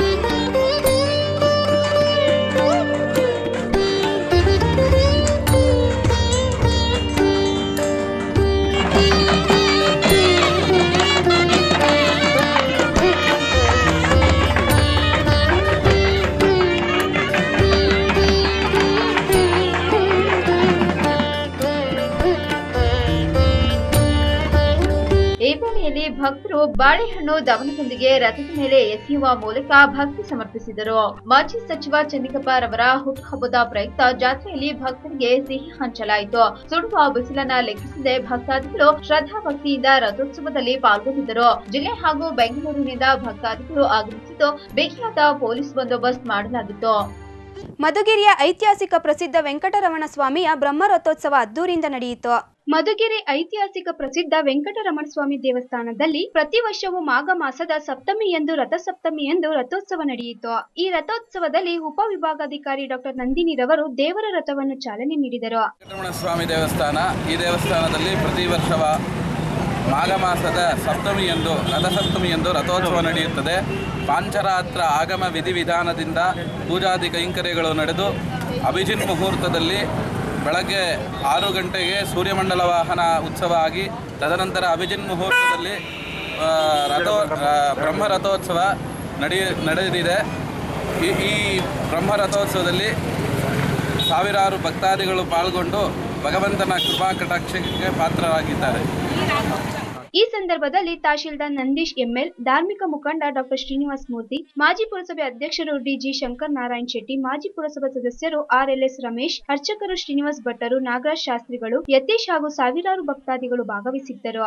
ಈ ವೇಳೆಯಲ್ಲಿ ಭಕ್ತರು ಬಾಳೆಹಣ್ಣು ದವನದೊಂದಿಗೆ ರಥದ ಮೇಲೆ ಎಸೆಯುವ ಮೂಲಕ ಭಕ್ತಿ ಸಮರ್ಪಿಸಿದರು ಮಾಜಿ ಸಚಿವ ಚೆನ್ನಿಕಪ್ಪ ರವರ ಹುಟ್ಟುಹಬ್ಬದ ಪ್ರಯುಕ್ತ ಜಾತ್ರೆಯಲ್ಲಿ ಭಕ್ತರಿಗೆ ಸಿಹಿ ಹಂಚಲಾಯಿತು ಸುಡುವ ಬಿಸಿಲನ್ನ ಲೆಕ್ಕಿಸದೆ ಭಕ್ತಾದಿಗಳು ಶ್ರದ್ಧಾಭಕ್ತಿಯಿಂದ ರಥೋತ್ಸವದಲ್ಲಿ ಪಾಲ್ಗೊಂಡಿದ್ದರು ಜಿಲ್ಲೆ ಹಾಗೂ ಬೆಂಗಳೂರಿನಿಂದ ಭಕ್ತಾದಿಗಳು ಆಗಮಿಸಿದ್ದು ಬಿಗಿಯಾದ ಪೊಲೀಸ್ ಬಂದೋಬಸ್ತ್ ಮಾಡಲಾಗಿತ್ತು ಮಧುಗಿರಿಯ ಐತಿಹಾಸಿಕ ಪ್ರಸಿದ್ಧ ವೆಂಕಟರಮಣ ಸ್ವಾಮಿಯ ಬ್ರಹ್ಮ ರಥೋತ್ಸವ ಅದ್ದೂರಿಯಿಂದ ನಡೆಯಿತು ಮಧುಗಿರಿ ಐತಿಹಾಸಿಕ ಪ್ರಸಿದ್ಧ ವೆಂಕಟರಮಣ ಸ್ವಾಮಿ ದೇವಸ್ಥಾನದಲ್ಲಿ ಪ್ರತಿ ವರ್ಷವೂ ಮಾಘ ಮಾಸದ ಸಪ್ತಮಿಯಂದು ರಥಸಪ್ತಮಿಯಂದು ರಥೋತ್ಸವ ನಡೆಯಿತು ಈ ರಥೋತ್ಸವದಲ್ಲಿ ಉಪವಿಭಾಗಾಧಿಕಾರಿ ಡಾಕ್ಟರ್ ನಂದಿನಿರವರು ದೇವರ ರಥವನ್ನು ಚಾಲನೆ ನೀಡಿದರು ವೆಂಕಟರಮಣ ಸ್ವಾಮಿ ದೇವಸ್ಥಾನ ಈ ದೇವಸ್ಥಾನದಲ್ಲಿ ಪ್ರತಿ ವರ್ಷವ ಮಾಘ ಮಾಸದ ಸಪ್ತಮಿಯಂದು ರಥಸಪ್ತಮಿಯಂದು ರಥೋತ್ಸವ ನಡೆಯುತ್ತದೆ ಪಾಂಚರಾತ್ರ ಆಗಮ ವಿಧಿವಿಧಾನದಿಂದ ಪೂಜಾದಿ ಕೈಂಕರ್ಯಗಳು ನಡೆದು ಅಭಿಜಿನ್ ಮುಹೂರ್ತದಲ್ಲಿ ಬೆಳಗ್ಗೆ ಆರು ಗಂಟೆಗೆ ಸೂರ್ಯಮಂಡಲ ವಾಹನ ಉತ್ಸವ ಆಗಿ ತದನಂತರ ಅಭಿಜಿನ್ ಮುಹೂರ್ತದಲ್ಲಿ ಆ, ರಥೋ ಆ, ಬ್ರಹ್ಮ ರಥೋತ್ಸವ ನಡೆ ನಡೆದಿದೆ ಈ ಈ ಬ್ರಹ್ಮ ರಥೋತ್ಸವದಲ್ಲಿ ಸಾವಿರಾರು ಭಕ್ತಾದಿಗಳು ಪಾಲ್ಗೊಂಡು ಭಗವಂತನ ಕೃಪಾ ಕಟಾಕ್ಷಕ್ಕೆ ಪಾತ್ರರಾಗಿದ್ದಾರೆ ಈ ಸಂದರ್ಭದಲ್ಲಿ ತಹಶೀಲ್ದಾರ್ ನಂದೀಶ್ ಎಂಎಲ್ ಧಾರ್ಮಿಕ ಮುಖಂಡ ಡಾಕ್ಟರ್ ಶ್ರೀನಿವಾಸ್ ಮೂರ್ತಿ ಮಾಜಿ ಪುರಸಭೆ ಅಧ್ಯಕ್ಷರು ಡಿಜಿ ಶಂಕರ್ ನಾರಾಯಣ್ ಶೆಟ್ಟಿ ಮಾಜಿ ಪುರಸಭಾ ಸದಸ್ಯರು ಆರ್ಎಲ್ಎಸ್ ರಮೇಶ್ ಅರ್ಚಕರು ಶ್ರೀನಿವಾಸ್ ಭಟ್ಟರು ನಾಗರಾಜ್ ಶಾಸ್ತ್ರಿಗಳು ಯತೀಶ್ ಹಾಗೂ ಸಾವಿರಾರು ಭಕ್ತಾದಿಗಳು ಭಾಗವಹಿಸಿದ್ದರು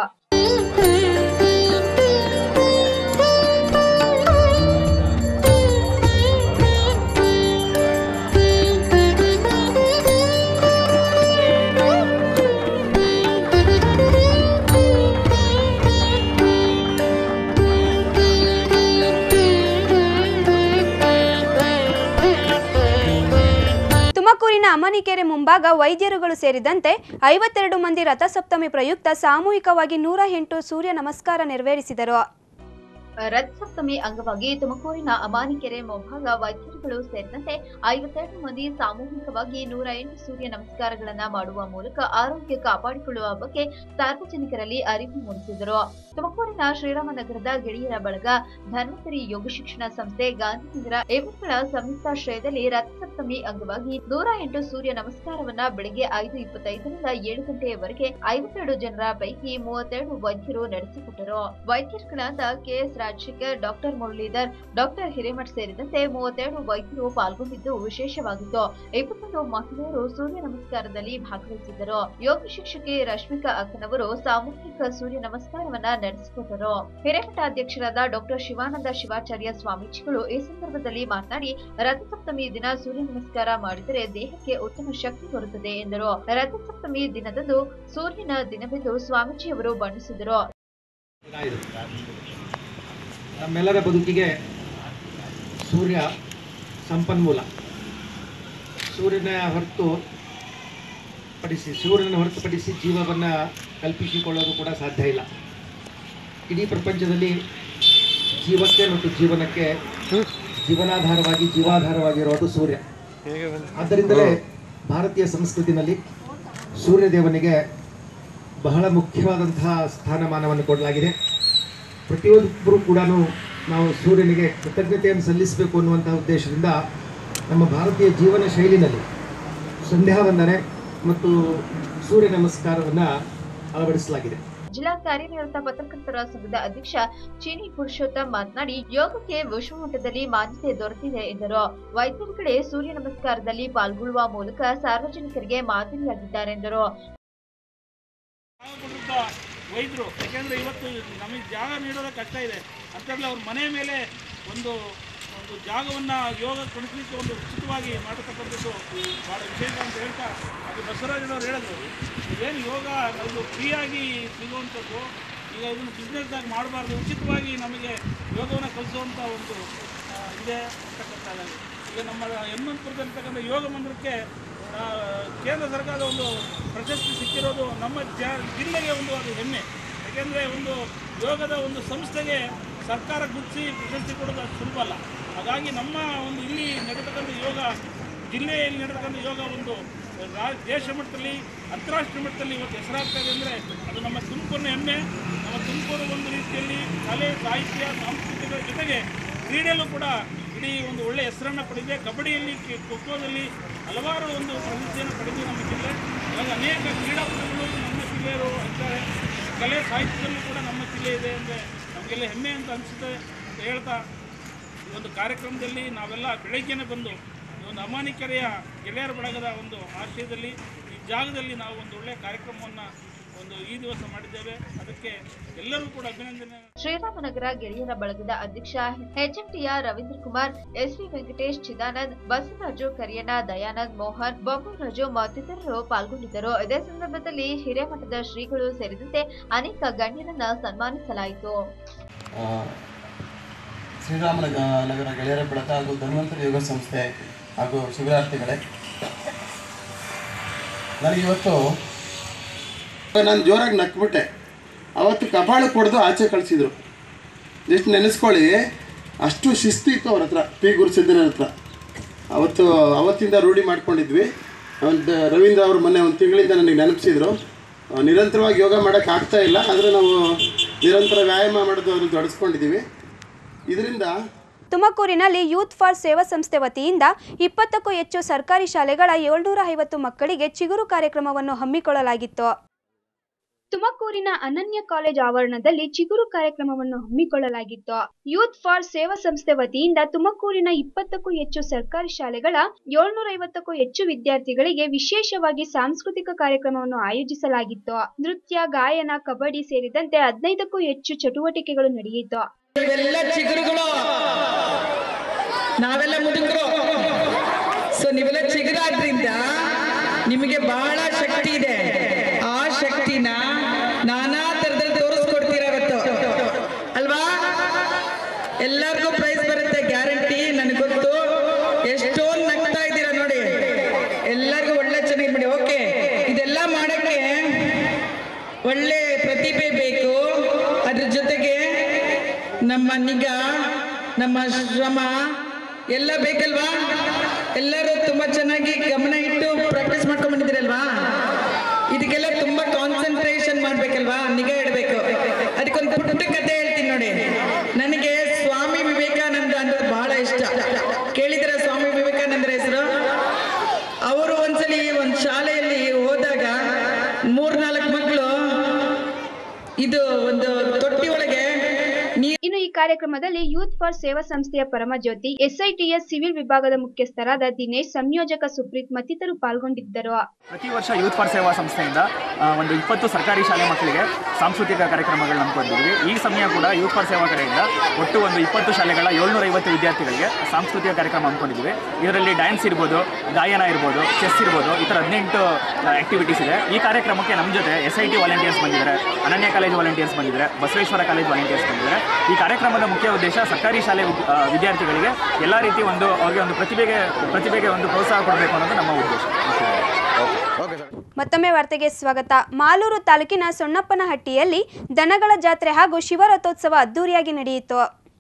ತುಮಕೂರಿನ ಅಮನಿಕೆರೆ ಮುಂಭಾಗ ವೈದ್ಯರುಗಳು ಸೇರಿದಂತೆ ಐವತ್ತೆರಡು ಮಂದಿ ರಥಸಪ್ತಮಿ ಪ್ರಯುಕ್ತ ಸಾಮೂಹಿಕವಾಗಿ ನೂರ ಎಂಟು ಸೂರ್ಯ ನಮಸ್ಕಾರ ನೆರವೇರಿಸಿದರು ರಥಸಪ್ತಮಿ ಅಂಗವಾಗಿ ತುಮಕೂರಿನ ಅಮಾನಿಕೆರೆ ಮೊಭಾಗ ವೈದ್ಯರುಗಳು ಸೇರಿದಂತೆ ಐವತ್ತೆರಡು ಮಂದಿ ಸಾಮೂಹಿಕವಾಗಿ ನೂರ ಎಂಟು ಸೂರ್ಯ ನಮಸ್ಕಾರಗಳನ್ನ ಮಾಡುವ ಮೂಲಕ ಆರೋಗ್ಯ ಕಾಪಾಡಿಕೊಳ್ಳುವ ಬಗ್ಗೆ ಸಾರ್ವಜನಿಕರಲ್ಲಿ ಅರಿವು ಮೂಡಿಸಿದರು ತುಮಕೂರಿನ ಶ್ರೀರಾಮನಗರದ ಗೆಳೆಯರ ಬಳಗ ಧನ್ವಂತರಿ ಯೋಗ ಶಿಕ್ಷಣ ಸಂಸ್ಥೆ ಗಾಂಧಿನಗರ ಇವರುಗಳ ಸಂಯುಕ್ತಾಶ್ರಯದಲ್ಲಿ ರಥಸಪ್ತಮಿ ಅಂಗವಾಗಿ ನೂರ ಎಂಟು ಸೂರ್ಯ ನಮಸ್ಕಾರವನ್ನ ಬೆಳಗ್ಗೆ ಐದು ಇಪ್ಪತ್ತೈದರಿಂದ ಏಳು ಗಂಟೆಯವರೆಗೆ ಐವತ್ತೆರಡು ಜನರ ಪೈಕಿ ಮೂವತ್ತೆರಡು ವೈದ್ಯರು ನಡೆಸಿಕೊಟ್ಟರು ವೈದ್ಯರುಗಳಾದ KS Rajashekar doctor Muralidhar doctor Hiremath ಸೇರಿದಂತೆ ಮೂವತ್ತೆರಡು ವೈದ್ಯರು ಪಾಲ್ಗೊಂಡಿದ್ದು ವಿಶೇಷವಾಗಿತ್ತು ಇಪ್ಪತ್ತೊಂದು ಮಹಿಳೆಯರು ಸೂರ್ಯ ನಮಸ್ಕಾರದಲ್ಲಿ ಭಾಗವಹಿಸಿದ್ದರು ಯೋಗ ಶಿಕ್ಷಕಿ ರಶ್ಮಿಕಾ ಅಕ್ಕನವರು ಸಾಮೂಹಿಕ ಸೂರ್ಯ ನಮಸ್ಕಾರವನ್ನ ನಡೆಸಿಕೊಟ್ಟರು ಹಿರೇಮಠಾಧ್ಯಕ್ಷರಾದ ಡಾಕ್ಟರ್ ಶಿವಾನಂದ ಶಿವಾಚಾರ್ಯ ಸ್ವಾಮೀಜಿಗಳು ಈ ಸಂದರ್ಭದಲ್ಲಿ ಮಾತನಾಡಿ ರಥಸಪ್ತಮಿ ದಿನ ಸೂರ್ಯ ನಮಸ್ಕಾರ ಮಾಡಿದರೆ ದೇಹಕ್ಕೆ ಉತ್ತಮ ಶಕ್ತಿ ಬರುತ್ತದೆ ಎಂದರು ರಥಸಪ್ತಮಿ ದಿನದಂದು ಸೂರ್ಯನ ದಿನವೆಂದು ಸ್ವಾಮೀಜಿಯವರು ಬಣ್ಣಿಸಿದರು ನಮ್ಮೆಲ್ಲರ ಬದುಕಿಗೆ ಸೂರ್ಯ ಸಂಪನ್ಮೂಲ ಸೂರ್ಯನ ಹೊರತು ಪಡಿಸಿ ಸೂರ್ಯನ ಹೊರತುಪಡಿಸಿ ಜೀವವನ್ನು ಕಲ್ಪಿಸಿಕೊಳ್ಳೋದು ಕೂಡ ಸಾಧ್ಯ ಇಲ್ಲ ಇಡೀ ಪ್ರಪಂಚದಲ್ಲಿ ಜೀವಕ್ಕೆ ಮತ್ತು ಜೀವನಕ್ಕೆ ಜೀವನಾಧಾರವಾಗಿ ಜೀವಾಧಾರವಾಗಿರೋದು ಸೂರ್ಯ ಆದ್ದರಿಂದಲೇ ಭಾರತೀಯ ಸಂಸ್ಕೃತಿನಲ್ಲಿ ಸೂರ್ಯದೇವನಿಗೆ ಬಹಳ ಮುಖ್ಯವಾದಂತಹ ಸ್ಥಾನಮಾನವನ್ನು ಕೊಡಲಾಗಿದೆ ಪ್ರತಿಯೊಬ್ಬರು ಕೂಡ ನಾವು ಸೂರ್ಯನಿಗೆ ಕೃತಜ್ಞತೆಯನ್ನು ಸಲ್ಲಿಸಬೇಕು ಅನ್ನುವಂತಹ ಉದ್ದೇಶದಿಂದ ನಮ್ಮ ಭಾರತೀಯ ಜೀವನ ಶೈಲಿನಲ್ಲಿ ಸಂಧ್ಯಾ ವಂದನೆ ಮತ್ತು ಸೂರ್ಯ ನಮಸ್ಕಾರವನ್ನು ಅಳವಡಿಸಲಾಗಿದೆ ಜಿಲ್ಲಾ ಕಾರ್ಯನಿರತ ಪತ್ರಕರ್ತರ ಸಂಘದ ಅಧ್ಯಕ್ಷ ಚೀನಿ ಪುರುಷೋತ್ತಮ್ ಮಾತನಾಡಿ ಯೋಗಕ್ಕೆ ವಿಶ್ವಮಟ್ಟದಲ್ಲಿ ಮಾನ್ಯತೆ ದೊರೆತಿದೆ ಎಂದರು ವೈದ್ಯರುಗಳೇ ಸೂರ್ಯ ನಮಸ್ಕಾರದಲ್ಲಿ ಪಾಲ್ಗೊಳ್ಳುವ ಮೂಲಕ ಸಾರ್ವಜನಿಕರಿಗೆ ಮಾದರಿಯಾಗಿದ್ದಾರೆ ಎಂದರು ವೈದ್ಯರು ಯಾಕೆಂದರೆ ಇವತ್ತು ನಮಗೆ ಜಾಗ ನೀಡೋದೇ ಕಷ್ಟ ಇದೆ ಅಂಥದ್ರಲ್ಲಿ ಅವ್ರ ಮನೆ ಮೇಲೆ ಒಂದು ಒಂದು ಜಾಗವನ್ನು ಯೋಗ ಕುಣಿಸಲಿಕ್ಕೆ ಒಂದು ಉಚಿತವಾಗಿ ಮಾಡತಕ್ಕಂಥದ್ದು ಭಾಳ ವಿಶೇಷ ಅಂತ ಹೇಳ್ತಾ ಅದು ಬಸವರಾಜನವ್ರು ಹೇಳಿದ್ರು ಏನು ಯೋಗ ಅದು ಫ್ರೀಯಾಗಿ ಸಿಗುವಂಥದ್ದು ಈಗ ಇದನ್ನು ಬಿಸ್ನೆಸ್ದಾಗಿ ಮಾಡಬಾರ್ದು ಉಚಿತವಾಗಿ ನಮಗೆ ಯೋಗವನ್ನು ಕಲಿಸುವಂಥ ಒಂದು ಆ, ಇದೆ ಅಂತಕ್ಕಂಥದ್ದು ಈಗ ನಮ್ಮ ಯಮಂತಪುರದಲ್ಲಿರ್ತಕ್ಕಂಥ ಯೋಗ ಮಂದಿರಕ್ಕೆ ಆ, ಕೇಂದ್ರ ಸರ್ಕಾರದ ಒಂದು ಪ್ರಶಸ್ತಿ ಸಿಕ್ಕಿರೋದು ನಮ್ಮ ಜ ಜಿಲ್ಲೆಗೆ ಒಂದು ಅದು ಹೆಮ್ಮೆ ಯಾಕೆಂದರೆ ಒಂದು ಯೋಗದ ಒಂದು ಸಂಸ್ಥೆಗೆ ಸರ್ಕಾರ ಗುರುತಿಸಿ ಪ್ರಶಸ್ತಿ ಕೊಡೋದು ಅಷ್ಟು ಸುಲಭ ಅಲ್ಲ ಹಾಗಾಗಿ ನಮ್ಮ ಒಂದು ಇಲ್ಲಿ ನಡೆತಕ್ಕಂಥ ಯೋಗ ಜಿಲ್ಲೆಯಲ್ಲಿ ನಡೆತಕ್ಕಂಥ ಯೋಗ ಒಂದು ರಾ ದೇಶ ಮಟ್ಟದಲ್ಲಿ ಅಂತಾರಾಷ್ಟ್ರೀಯ ಮಟ್ಟದಲ್ಲಿ ಇವತ್ತು ಹೆಸರಾಗ್ತಾ ಇದೆ ಅಂದರೆ ಅದು ನಮ್ಮ ತುಮಕೂರಿನ ಹೆಮ್ಮೆ ನಮ್ಮ ತುಮಕೂರು ಒಂದು ರೀತಿಯಲ್ಲಿ ಕಲೆ ಸಾಹಿತ್ಯ ಸಾಂಸ್ಕೃತಿಕ ಜೊತೆಗೆ ಕ್ರೀಡೆಯಲ್ಲೂ ಕೂಡ ಇಡೀ ಒಂದು ಒಳ್ಳೆಯ ಹೆಸರನ್ನು ಪಡೆದಿದೆ ಕಬಡ್ಡಿಯಲ್ಲಿ ಖಿ- ಖೋಖೋದಲ್ಲಿ ಹಲವಾರು ಒಂದು ಪ್ರಶಸ್ತಿಯನ್ನು ಪಡೆದಿದೆ ನಮ್ಮ ಜಿಲ್ಲೆ ಹಾಗಾಗಿ ಅನೇಕ ಕ್ರೀಡಾಪಟುಗಳು ನಮ್ಮ ಜಿಲ್ಲೆಯವರು ಇದ್ದಾರೆ ಕಲೆ ಸಾಹಿತ್ಯದಲ್ಲೂ ಕೂಡ ನಮ್ಮ ಜಿಲ್ಲೆ ಇದೆ ಅಂದರೆ ನಮಗೆಲ್ಲ ಹೆಮ್ಮೆ ಅಂತ ಅನಿಸುತ್ತೆ ಅಂತ ಹೇಳ್ತಾ ಈ ಒಂದು ಕಾರ್ಯಕ್ರಮದಲ್ಲಿ ನಾವೆಲ್ಲ ಬೆಳಗ್ಗೆನೇ ಬಂದು ಈ ಒಂದು ಅಮಾನಿಕೆರೆಯ ಗೆಳೆಯರ ಬಳಗದ ಒಂದು ಆಶಯದಲ್ಲಿ ಈ ಜಾಗದಲ್ಲಿ ನಾವು ಒಂದು ಒಳ್ಳೆಯ ಕಾರ್ಯಕ್ರಮವನ್ನು ಒಂದು ಈ ದಿವಸ ಮಾಡಿದ್ದೇವೆ ಅದಕ್ಕೆ ಎಲ್ಲರೂ ಕೂಡ ಅಭಿನಂದನೆ ಶ್ರೀರಾಮನಗರ ಗೆಳೆಯರ ಬಳಗದ ಅಧ್ಯಕ್ಷ ಎಚ್ಎಂಟಿಆರ್ ರವೀಂದ್ರ ಕುಮಾರ್ ಎಸ್ವಿ ವೆಂಕಟೇಶ್ ಚಿದಾನಂದ್ ಬಸವರಾಜು ಕರಿಯಣ್ಣ ದಯಾನಂದ್ ಮೋಹನ್ ಬೊಮ್ಮರಾಜು ಮತ್ತಿತರರು ಪಾಲ್ಗೊಂಡಿದ್ದರು ಇದೇ ಸಂದರ್ಭದಲ್ಲಿ ಹಿರೇಮಠದ ಶ್ರೀಗಳು ಸೇರಿದಂತೆ ಅನೇಕ ಗಣ್ಯರನ್ನ ಸನ್ಮಾನಿಸಲಾಯಿತು ಆ, ಶ್ರೀರಾಮ ನಗ- ನಗರ ಗೆಳೆಯರ ಬಳಗ ಹಾಗೂ ಧನ್ವಂತರಿ ಯೋಗ ಸಂಸ್ಥೆ ಹಾಗೂ ಶಿಬಿರಾರ್ಥಿಗಳೇ ನನಗಿವತ್ತು ನಾನು ಜೋರಾಗಿ ನಕ್ಬಿಟ್ಟೆ ಅವತ್ತು ಕಪಾಳಕ್ಕೆ ಹೊಡೆದು ಆಚೆ ಕಳಿಸಿದ್ರು ಜಸ್ಟ್ ನೆನೆಸ್ಕೊಳ್ಳಿ ಅಷ್ಟು ಶಿಸ್ತು ಇತ್ತು ಅವ್ರ ಹತ್ರ ಪಿ ಗುರುಸಿದ್ದರ ಹತ್ರ ಅವತ್ತು ಅವತ್ತಿಂದ ರೂಢಿ ಮಾಡ್ಕೊಂಡಿದ್ವಿ ಒಂದು ರವೀಂದ್ರ ಅವರು ಮೊನ್ನೆ ಒಂದು ತಿಂಗಳಿಂದ ನನಗೆ ನೆನಪಿಸಿದ್ರು ಆ, ನಿರಂತರವಾಗಿ ಯೋಗ ಮಾಡೋಕ್ಕೆ ಆಗ್ತಾ ಇಲ್ಲ ಆದರೆ ನಾವು ನಿರಂತರ ವ್ಯಾಯಾಮ ಮಾಡೋದು ಅವ್ರಿಗೆ ತೊಡಸ್ಕೊಂಡಿದ್ದೀವಿ ಇದರಿಂದ ತುಮಕೂರಿನಲ್ಲಿ ಯೂತ್ ಫಾರ್ ಸೇವಾ ಸಂಸ್ಥೆ ವತಿಯಿಂದ ಇಪ್ಪತ್ತಕ್ಕೂ ಹೆಚ್ಚು ಸರ್ಕಾರಿ ಶಾಲೆಗಳ ಏಳ್ನೂರ ಐವತ್ತು ಮಕ್ಕಳಿಗೆ ಚಿಗುರು ಕಾರ್ಯಕ್ರಮವನ್ನು ಹಮ್ಮಿಕೊಳ್ಳಲಾಗಿತ್ತು ತುಮಕೂರಿನ ಅನನ್ಯ ಕಾಲೇಜ್ ಆವರಣದಲ್ಲಿ ಚಿಗುರು ಕಾರ್ಯಕ್ರಮವನ್ನು ಹಮ್ಮಿಕೊಳ್ಳಲಾಗಿತ್ತು ಯೂತ್ ಫಾರ್ ಸೇವಾ ಸಂಸ್ಥೆ ವತಿಯಿಂದ ತುಮಕೂರಿನ ಇಪ್ಪತ್ತಕ್ಕೂ ಹೆಚ್ಚು ಸರ್ಕಾರಿ ಶಾಲೆಗಳ ಏಳ್ನೂರ ಐವತ್ತಕ್ಕೂ ಹೆಚ್ಚು ವಿದ್ಯಾರ್ಥಿಗಳಿಗೆ ವಿಶೇಷವಾಗಿ ಸಾಂಸ್ಕೃತಿಕ ಕಾರ್ಯಕ್ರಮವನ್ನು ಆಯೋಜಿಸಲಾಗಿತ್ತು ನೃತ್ಯ ಗಾಯನ ಕಬಡ್ಡಿ ಸೇರಿದಂತೆ ಹದಿನೈದಕ್ಕೂ ಹೆಚ್ಚು ಚಟುವಟಿಕೆಗಳು ನಡೆಯಿತು ಇವೆಲ್ಲ ಚಿಗುರುಗಳು ನಾವೆಲ್ಲ ಮುದುಕರು ಸೊ ನೀವೆಲ್ಲ ಚಿಗುರಾದ್ರಿಂದ ನಿಮಗೆ ಬಹಳ ಶಕ್ತಿ ಇದೆ ಆ ಶಕ್ತಿನ ನಾನಾ ತರದಲ್ಲಿ ತೋರಿಸ್ಕೊಡ್ತೀರ ಇವತ್ತು ಅಲ್ವಾ ಎಲ್ಲರಿಗೂ ಪ್ರೈಸ್ ಬರುತ್ತೆ ಗ್ಯಾರಂಟಿ ನನಗೆ ಗೊತ್ತು ಎಷ್ಟೊಂದು ನಗ್ತಾ ಇದ್ದೀರಾ ನೋಡಿ ಎಲ್ಲರಿಗೂ ಒಳ್ಳೆ ಚೆನ್ನಾಗಿ ಮಾಡಿ ಓಕೆ ಇದೆಲ್ಲ ಮಾಡಕ್ಕೆ ಒಳ್ಳೆ ಪ್ರತಿಭೆ ಬೇಕು ಅದ್ರ ಜೊತೆಗೆ ನಮ್ಮ ನಿಗಾ ನಮ್ಮ ಶ್ರಮ ಎಲ್ಲ ಬೇಕಲ್ವಾ ಎಲ್ಲರೂ ತುಂಬಾ ಚೆನ್ನಾಗಿ ಗಮನ ಇಟ್ಟು ಪ್ರಾಕ್ಟೀಸ್ ಮಾಡ್ಕೊಂಡ್ ಬಂದಿದ್ದೀರಲ್ವಾ ಇದಕ್ಕೆಲ್ಲ ತುಂಬಾ ಕಾನ್ಸಂಟ್ರೇಷನ್ ಮಾಡ್ಬೇಕಲ್ವಾ ನಿಗಾ ಇಡಬೇಕು ಅದಕ್ಕೊಂದು ಪುಟ್ಟ ಕತೆ ಹೇಳ್ತೀನಿ ನೋಡಿ ನನಗೆ ಸ್ವಾಮಿ ವಿವೇಕಾನಂದ ಅಂದ್ರೆ ಬಹಳ ಇಷ್ಟ ಕೇಳಿದ್ರ ಸ್ವಾಮಿ ವಿವೇಕಾನಂದರ ಹೆಸರು ಅವರು ಒಂದ್ಸಲಿ ಒಂದು ಶಾಲೆಯಲ್ಲಿ ಹೋದಾಗ ಮೂರ್ನಾಲ್ಕು ಮಕ್ಕಳು ಇದು ಒಂದು ತೊಟ್ಟಿ ಒಳಗೆ ಇನ್ನು ಈ ಕಾರ್ಯಕ್ರಮದಲ್ಲಿ ಯೂತ್ ಫಾರ್ ಸೇವಾ ಸಂಸ್ಥೆಯ ಪರಮಜ್ಯೋತಿ ಎಸ್ಐಟಿಎಸ್ ಸಿವಿಲ್ ವಿಭಾಗದ ಮುಖ್ಯಸ್ಥರಾದ ದಿನೇಶ್ ಸಂಯೋಜಕ ಸುಪ್ರೀತ್ ಮತ್ತಿತರರು ಪಾಲ್ಗೊಂಡಿದ್ದರು ಪ್ರತಿ ವರ್ಷ ಯೂತ್ ಫಾರ್ ಸೇವಾ ಸಂಸ್ಥೆಯಿಂದ ಆ, ಒಂದು ಇಪ್ಪತ್ತು ಸರ್ಕಾರಿ ಶಾಲೆ ಮಕ್ಕಳಿಗೆ ಸಾಂಸ್ಕೃತಿಕ ಕಾರ್ಯಕ್ರಮಗಳನ್ನ ಹಮ್ಮಿಕೊಂಡಿದ್ದೀವಿ ಈ ಸಮಯ ಕೂಡ ಯೂತ್ ಫಾರ್ ಸೇವಾ ಕಡೆಯಿಂದ ಒಟ್ಟು ಒಂದು ಇಪ್ಪತ್ತು ಶಾಲೆಗಳ ಏಳ್ನೂರ ಐವತ್ತು ವಿದ್ಯಾರ್ಥಿಗಳಿಗೆ ಸಾಂಸ್ಕೃತಿಕ ಕಾರ್ಯಕ್ರಮ ಹಮ್ಮಿಕೊಂಡಿದ್ದೀವಿ ಇದರಲ್ಲಿ ಡ್ಯಾನ್ಸ್ ಇರ್ಬೋದು ಗಾಯನ ಇರ್ಬೋದು ಚೆಸ್ ಇರ್ಬೋದು ಈ ಥರ ಹದಿನೆಂಟು ಆಕ್ಟಿವಿಟೀಸ್ ಇದೆ ಈ ಕಾರ್ಯಕ್ರಮಕ್ಕೆ ನಮ್ಮ ಜೊತೆ ಎಸ್ ಐ ಟಿ ವಾಲಂಟಿಯರ್ಸ್ ಬಂದಿದ್ದಾರೆ ಅನನ್ಯ ಕಾಲೇಜ್ ವಾಲಂಟಿಯರ್ಸ್ ಬಂದಿದ್ದಾರೆ ಬಸವೇಶ್ವರ ಕಾಲೇಜ್ ವಾಲಂಟಿಯರ್ಸ್ ಬಂದಿದ್ದಾರೆ ಈ ಕಾರ್ಯಕ್ರಮದ ಮುಖ್ಯ ಉದ್ದೇಶ ಸರ್ಕಾರಿ ಶಾಲೆ ವಿದ್- ಆ, ವಿದ್ಯಾರ್ಥಿಗಳಿಗೆ ಎಲ್ಲ ರೀತಿ ಒಂದು ಅವರಿಗೆ ಒಂದು ಪ್ರತಿಭೆಗೆ ಪ್ರತಿಭೆಗೆ ಒಂದು ಪ್ರೋತ್ಸಾಹ ಕೊಡಬೇಕು ಅನ್ನೋದು ನಮ್ಮ ಉದ್ದೇಶ ಮತ್ತೊಮ್ಮೆ ವಾರ್ತೆಗೆ ಸ್ವಾಗತ ಮಾಲೂರು ತಾಲೂಕಿನ ಸೊಣ್ಣಪ್ಪನಹಟ್ಟಿಯಲ್ಲಿ ದನಗಳ ಜಾತ್ರೆ ಹಾಗೂ ಶಿವರಥೋತ್ಸವ ಅದ್ದೂರಿಯಾಗಿ ನಡೆಯಿತು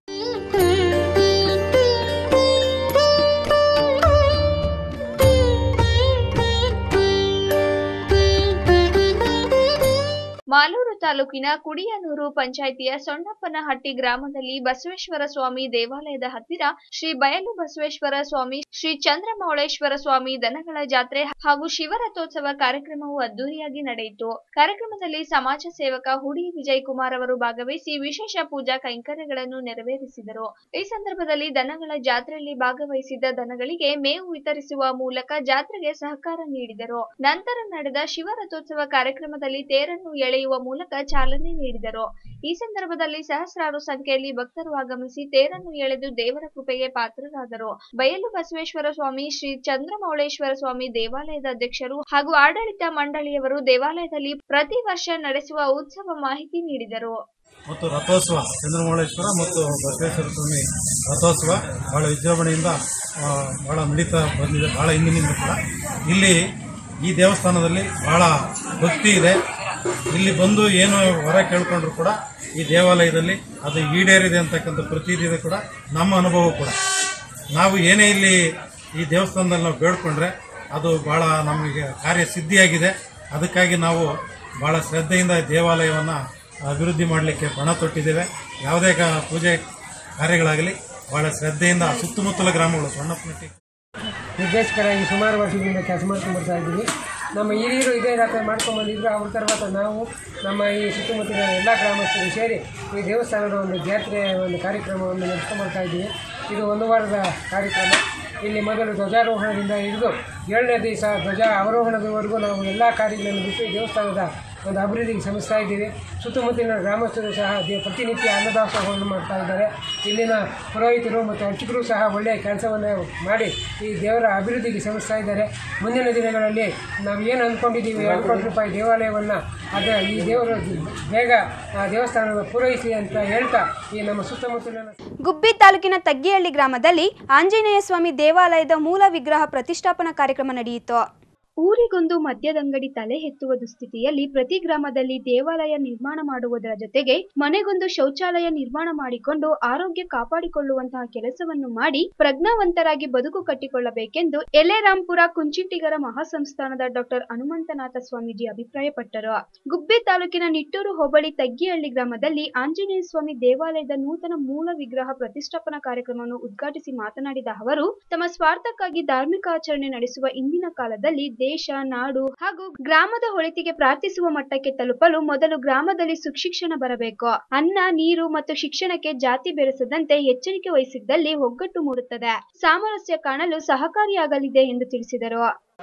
ಮಾಲೂರು ತಾಲೂಕಿನ ಕುಡಿಯನೂರು ಪಂಚಾಯಿತಿಯ ಸೊಣ್ಣಪ್ಪನಹಟ್ಟಿ ಗ್ರಾಮದಲ್ಲಿ ಬಸವೇಶ್ವರ ಸ್ವಾಮಿ ದೇವಾಲಯದ ಹತ್ತಿರ ಶ್ರೀ ಬಯಲು ಬಸವೇಶ್ವರ ಸ್ವಾಮಿ ಶ್ರೀ ಚಂದ್ರಮೌಳೇಶ್ವರ ಸ್ವಾಮಿ ದನಗಳ ಜಾತ್ರೆ ಹಾಗೂ ಶಿವರಥೋತ್ಸವ ಕಾರ್ಯಕ್ರಮವು ಅದ್ದೂರಿಯಾಗಿ ನಡೆಯಿತು ಕಾರ್ಯಕ್ರಮದಲ್ಲಿ ಸಮಾಜ ಸೇವಕ ಹುಡಿ ವಿಜಯ್ ಕುಮಾರ್ ಅವರು ಭಾಗವಹಿಸಿ ವಿಶೇಷ ಪೂಜಾ ಕೈಂಕರ್ಯಗಳನ್ನು ನೆರವೇರಿಸಿದರು ಈ ಸಂದರ್ಭದಲ್ಲಿ ದನಗಳ ಜಾತ್ರೆಯಲ್ಲಿ ಭಾಗವಹಿಸಿದ್ದ ದನಗಳಿಗೆ ಮೇವು ವಿತರಿಸುವ ಮೂಲಕ ಜಾತ್ರೆಗೆ ಸಹಕಾರ ನೀಡಿದರು ನಂತರ ನಡೆದ ಶಿವರಥೋತ್ಸವ ಕಾರ್ಯಕ್ರಮದಲ್ಲಿ ತೇರನ್ನು ಎಳೆಯುವ ಮೂಲಕ ಚಾಲನೆ ನೀಡಿದರು ಈ ಸಂದರ್ಭದಲ್ಲಿ ಸಹಸ್ರಾರು ಸಂಖ್ಯೆಯಲ್ಲಿ ಭಕ್ತರು ಆಗಮಿಸಿ ತೇರನ್ನು ಎಳೆದು ದೇವರ ಕೃಪೆಗೆ ಪಾತ್ರರಾದರು ಬಯಲು ಬಸವೇಶ್ವರ ಸ್ವಾಮಿ ಶ್ರೀ ಚಂದ್ರಮೌಳೇಶ್ವರ ಸ್ವಾಮಿ ದೇವಾಲಯದ ಅಧ್ಯಕ್ಷರು ಹಾಗೂ ಆಡಳಿತ ಮಂಡಳಿಯವರು ದೇವಾಲಯದಲ್ಲಿ ಪ್ರತಿ ವರ್ಷ ನಡೆಸುವ ಉತ್ಸವ ಮಾಹಿತಿ ನೀಡಿದರು ಮತ್ತು ರಥೋತ್ಸವ ಚಂದ್ರಮೌಳೇಶ್ವರ ಮತ್ತು ಬಸವೇಶ್ವರ ಸ್ವಾಮಿ ರಥೋತ್ಸವ ಭಾಳ ವಿಜೃಂಭಣೆಯಿಂದ ಆ, ಭಾಳ ನಡೀತಾ ಬಂದಿದೆ ಭಾಳ ಹಿಂದಿನಿಂದ ಕೂಡ ಇಲ್ಲಿ ಈ ದೇವಸ್ಥಾನದಲ್ಲಿ ಭಾಳ ಭಕ್ತಿ ಇದೆ ಇಲ್ಲಿ ಬಂದು ಏನು ಹೊರ ಕೇಳ್ಕೊಂಡ್ರು ಕೂಡ ಈ ದೇವಾಲಯದಲ್ಲಿ ಅದು ಈಡೇರಿದೆ ಅಂತಕ್ಕಂಥ ಪ್ರತೀತಿ ಇದೆ ಕೂಡ ನಮ್ಮ ಅನುಭವ ಕೂಡ ನಾವು ಏನೇ ಇಲ್ಲಿ ಈ ದೇವಸ್ಥಾನದಲ್ಲಿ ನಾವು ಬೇಡ್ಕೊಂಡ್ರೆ ಅದು ಭಾಳ ನಮಗೆ ಕಾರ್ಯ ಸಿದ್ಧಿಯಾಗಿದೆ ಅದಕ್ಕಾಗಿ ನಾವು ಭಾಳ ಶ್ರದ್ಧೆಯಿಂದ ಈ ದೇವಾಲಯವನ್ನು ಅಭಿವೃದ್ಧಿ ಮಾಡಲಿಕ್ಕೆ ಪಣ ತೊಟ್ಟಿದ್ದೇವೆ ಯಾವುದೇ ಕ ಪೂಜೆ ಕಾರ್ಯಗಳಾಗಲಿ ಭಾಳ ಶ್ರದ್ಧೆಯಿಂದ ಸುತ್ತಮುತ್ತಲ ಗ್ರಾಮಗಳು ಸಣ್ಣಪನಟ್ಟಿ ನಿರ್ದೇಶಕರಾಗಿ ಸುಮಾರು ವರ್ಷದಿಂದ ಕೆಲಸ ಮಾಡ್ಕೊಂಡು ಬರ್ತಾ ಇದ್ದೀವಿ ನಮ್ಮ ಹಿರಿಯರು ಇದೇ ಜಾತ್ರೆ ಮಾಡ್ಕೊಂಡು ಬಂದಿದ್ರು ಅವ್ರ తర్వాత ನಾವು ನಮ್ಮ ಈ ಸುತ್ತಮುತ್ತಲಿನ ಎಲ್ಲ ಗ್ರಾಮಸ್ಥರು ಸೇರಿ ಈ ದೇವಸ್ಥಾನದ ಒಂದು ಜಾತ್ರೆಯ ಒಂದು ಕಾರ್ಯಕ್ರಮವನ್ನು ನಡೆಸ್ಕೊಂಡು ಬರ್ತಾ ಇದ್ದೀವಿ ಇದು ಒಂದು ವಾರದ ಕಾರ್ಯಕ್ರಮ ಇಲ್ಲಿ ಮೊದಲು ಧ್ವಜಾರೋಹಣದಿಂದ ಹಿಡಿದು ಏಳನೇ ದಿವಸ ಧ್ವಜ ಅವರೋಹಣದವರೆಗೂ ನಾವು ಎಲ್ಲ ಕಾರ್ಯಗಳನ್ನು ಬಿಟ್ಟು ಈ ದೇವಸ್ಥಾನದ ಒಂದು ಅಭಿವೃದ್ಧಿಗೆ ಶ್ರಮಿಸ್ತಾ ಇದ್ದೀವಿ ಸುತ್ತಮುತ್ತಲಿನ ಗ್ರಾಮಸ್ಥರು ಸಹ ದೇ- ಪ್ರತಿನಿತ್ಯ ಅನ್ನದಾಸೋಹವನ್ನು ಮಾಡ್ತಾ ಇದ್ದಾರೆ ಇಲ್ಲಿನ ಪುರೋಹಿತರು ಮತ್ತು ಅರ್ಚಕರು ಸಹ ಒಳ್ಳೆಯ ಕೆಲಸವನ್ನು ಮಾಡಿ ಈ ದೇವರ ಅಭಿವೃದ್ಧಿಗೆ ಶ್ರಮಿಸ್ತಾ ಇದ್ದಾರೆ ಮುಂದಿನ ದಿನಗಳಲ್ಲಿ ನಾವು ಏನು ಅಂದ್ಕೊಂಡಿದ್ದೀವಿ ಎರಡು ಕೋಟಿ ರೂಪಾಯಿ ದೇವಾಲಯವನ್ನು ಅದ ಈ ದೇವರು ಬೇಗ ಆ ದೇವಸ್ಥಾನದ ಪೂರೈಸಲಿ ಅಂತ ಹೇಳ್ತಾ ಈ ನಮ್ಮ ಸುತ್ತಮುತ್ತಲಿನ ಗುಬ್ಬಿ ತಾಲೂಕಿನ ತಗ್ಗಿಹಳ್ಳಿ ಗ್ರಾಮದಲ್ಲಿ ಆಂಜನೇಯ ಸ್ವಾಮಿ ದೇವಾಲಯದ ಮೂಲ ವಿಗ್ರಹ ಪ್ರತಿಷ್ಠಾಪನಾ ಕಾರ್ಯಕ್ರಮ ನಡೆಯಿತು ಊರಿಗೊಂದು ಮದ್ಯದಂಗಡಿ ತಲೆ ಎತ್ತುವ ದುಸ್ಥಿತಿಯಲ್ಲಿ ಪ್ರತಿ ಗ್ರಾಮದಲ್ಲಿ ದೇವಾಲಯ ನಿರ್ಮಾಣ ಮಾಡುವುದರ ಜೊತೆಗೆ ಮನೆಗೊಂದು ಶೌಚಾಲಯ ನಿರ್ಮಾಣ ಮಾಡಿಕೊಂಡು ಆರೋಗ್ಯ ಕಾಪಾಡಿಕೊಳ್ಳುವಂತಹ ಕೆಲಸವನ್ನು ಮಾಡಿ ಪ್ರಜ್ಞಾವಂತರಾಗಿ ಬದುಕು ಕಟ್ಟಿಕೊಳ್ಳಬೇಕೆಂದು ಎಲೆರಾಂಪುರ ಕುಂಚಿಟಿಗರ ಮಹಾಸಂಸ್ಥಾನದ ಡಾಕ್ಟರ್ ಹನುಮಂತನಾಥ ಸ್ವಾಮೀಜಿ ಅಭಿಪ್ರಾಯಪಟ್ಟರು ಗುಬ್ಬಿ ತಾಲೂಕಿನ ನಿಟ್ಟೂರು ಹೋಬಳಿ ತಗ್ಗಿಹಳ್ಳಿ ಗ್ರಾಮದಲ್ಲಿ ಆಂಜನೇಯ ಸ್ವಾಮಿ ದೇವಾಲಯದ ನೂತನ ಮೂಲ ವಿಗ್ರಹ ಪ್ರತಿಷ್ಠಾಪನಾ ಕಾರ್ಯಕ್ರಮವನ್ನು ಉದ್ಘಾಟಿಸಿ ಮಾತನಾಡಿದ ಅವರು ತಮ್ಮ ಸ್ವಾರ್ಥಕ್ಕಾಗಿ ಧಾರ್ಮಿಕ ಆಚರಣೆ ನಡೆಸುವ ಇಂದಿನ ಕಾಲದಲ್ಲಿ ದೇಶ ನಾಡು ಹಾಗೂ ಗ್ರಾಮದ ಒಳಿತಿಗೆ ಪ್ರಾರ್ಥಿಸುವ ಮಟ್ಟಕ್ಕೆ ತಲುಪಲು ಮೊದಲು ಗ್ರಾಮದಲ್ಲಿ ಸುಶಿಕ್ಷಣ ಬರಬೇಕು ಅನ್ನ ನೀರು ಮತ್ತು ಶಿಕ್ಷಣಕ್ಕೆ ಜಾತಿ ಬೆರೆಸದಂತೆ ಎಚ್ಚರಿಕೆ ವಹಿಸಿದ್ದಲ್ಲಿ ಒಗ್ಗಟ್ಟು ಮೂಡುತ್ತದೆ ಸಾಮರಸ್ಯ ಕಾಣಲು ಸಹಕಾರಿಯಾಗಲಿದೆ ಎಂದು ತಿಳಿಸಿದರು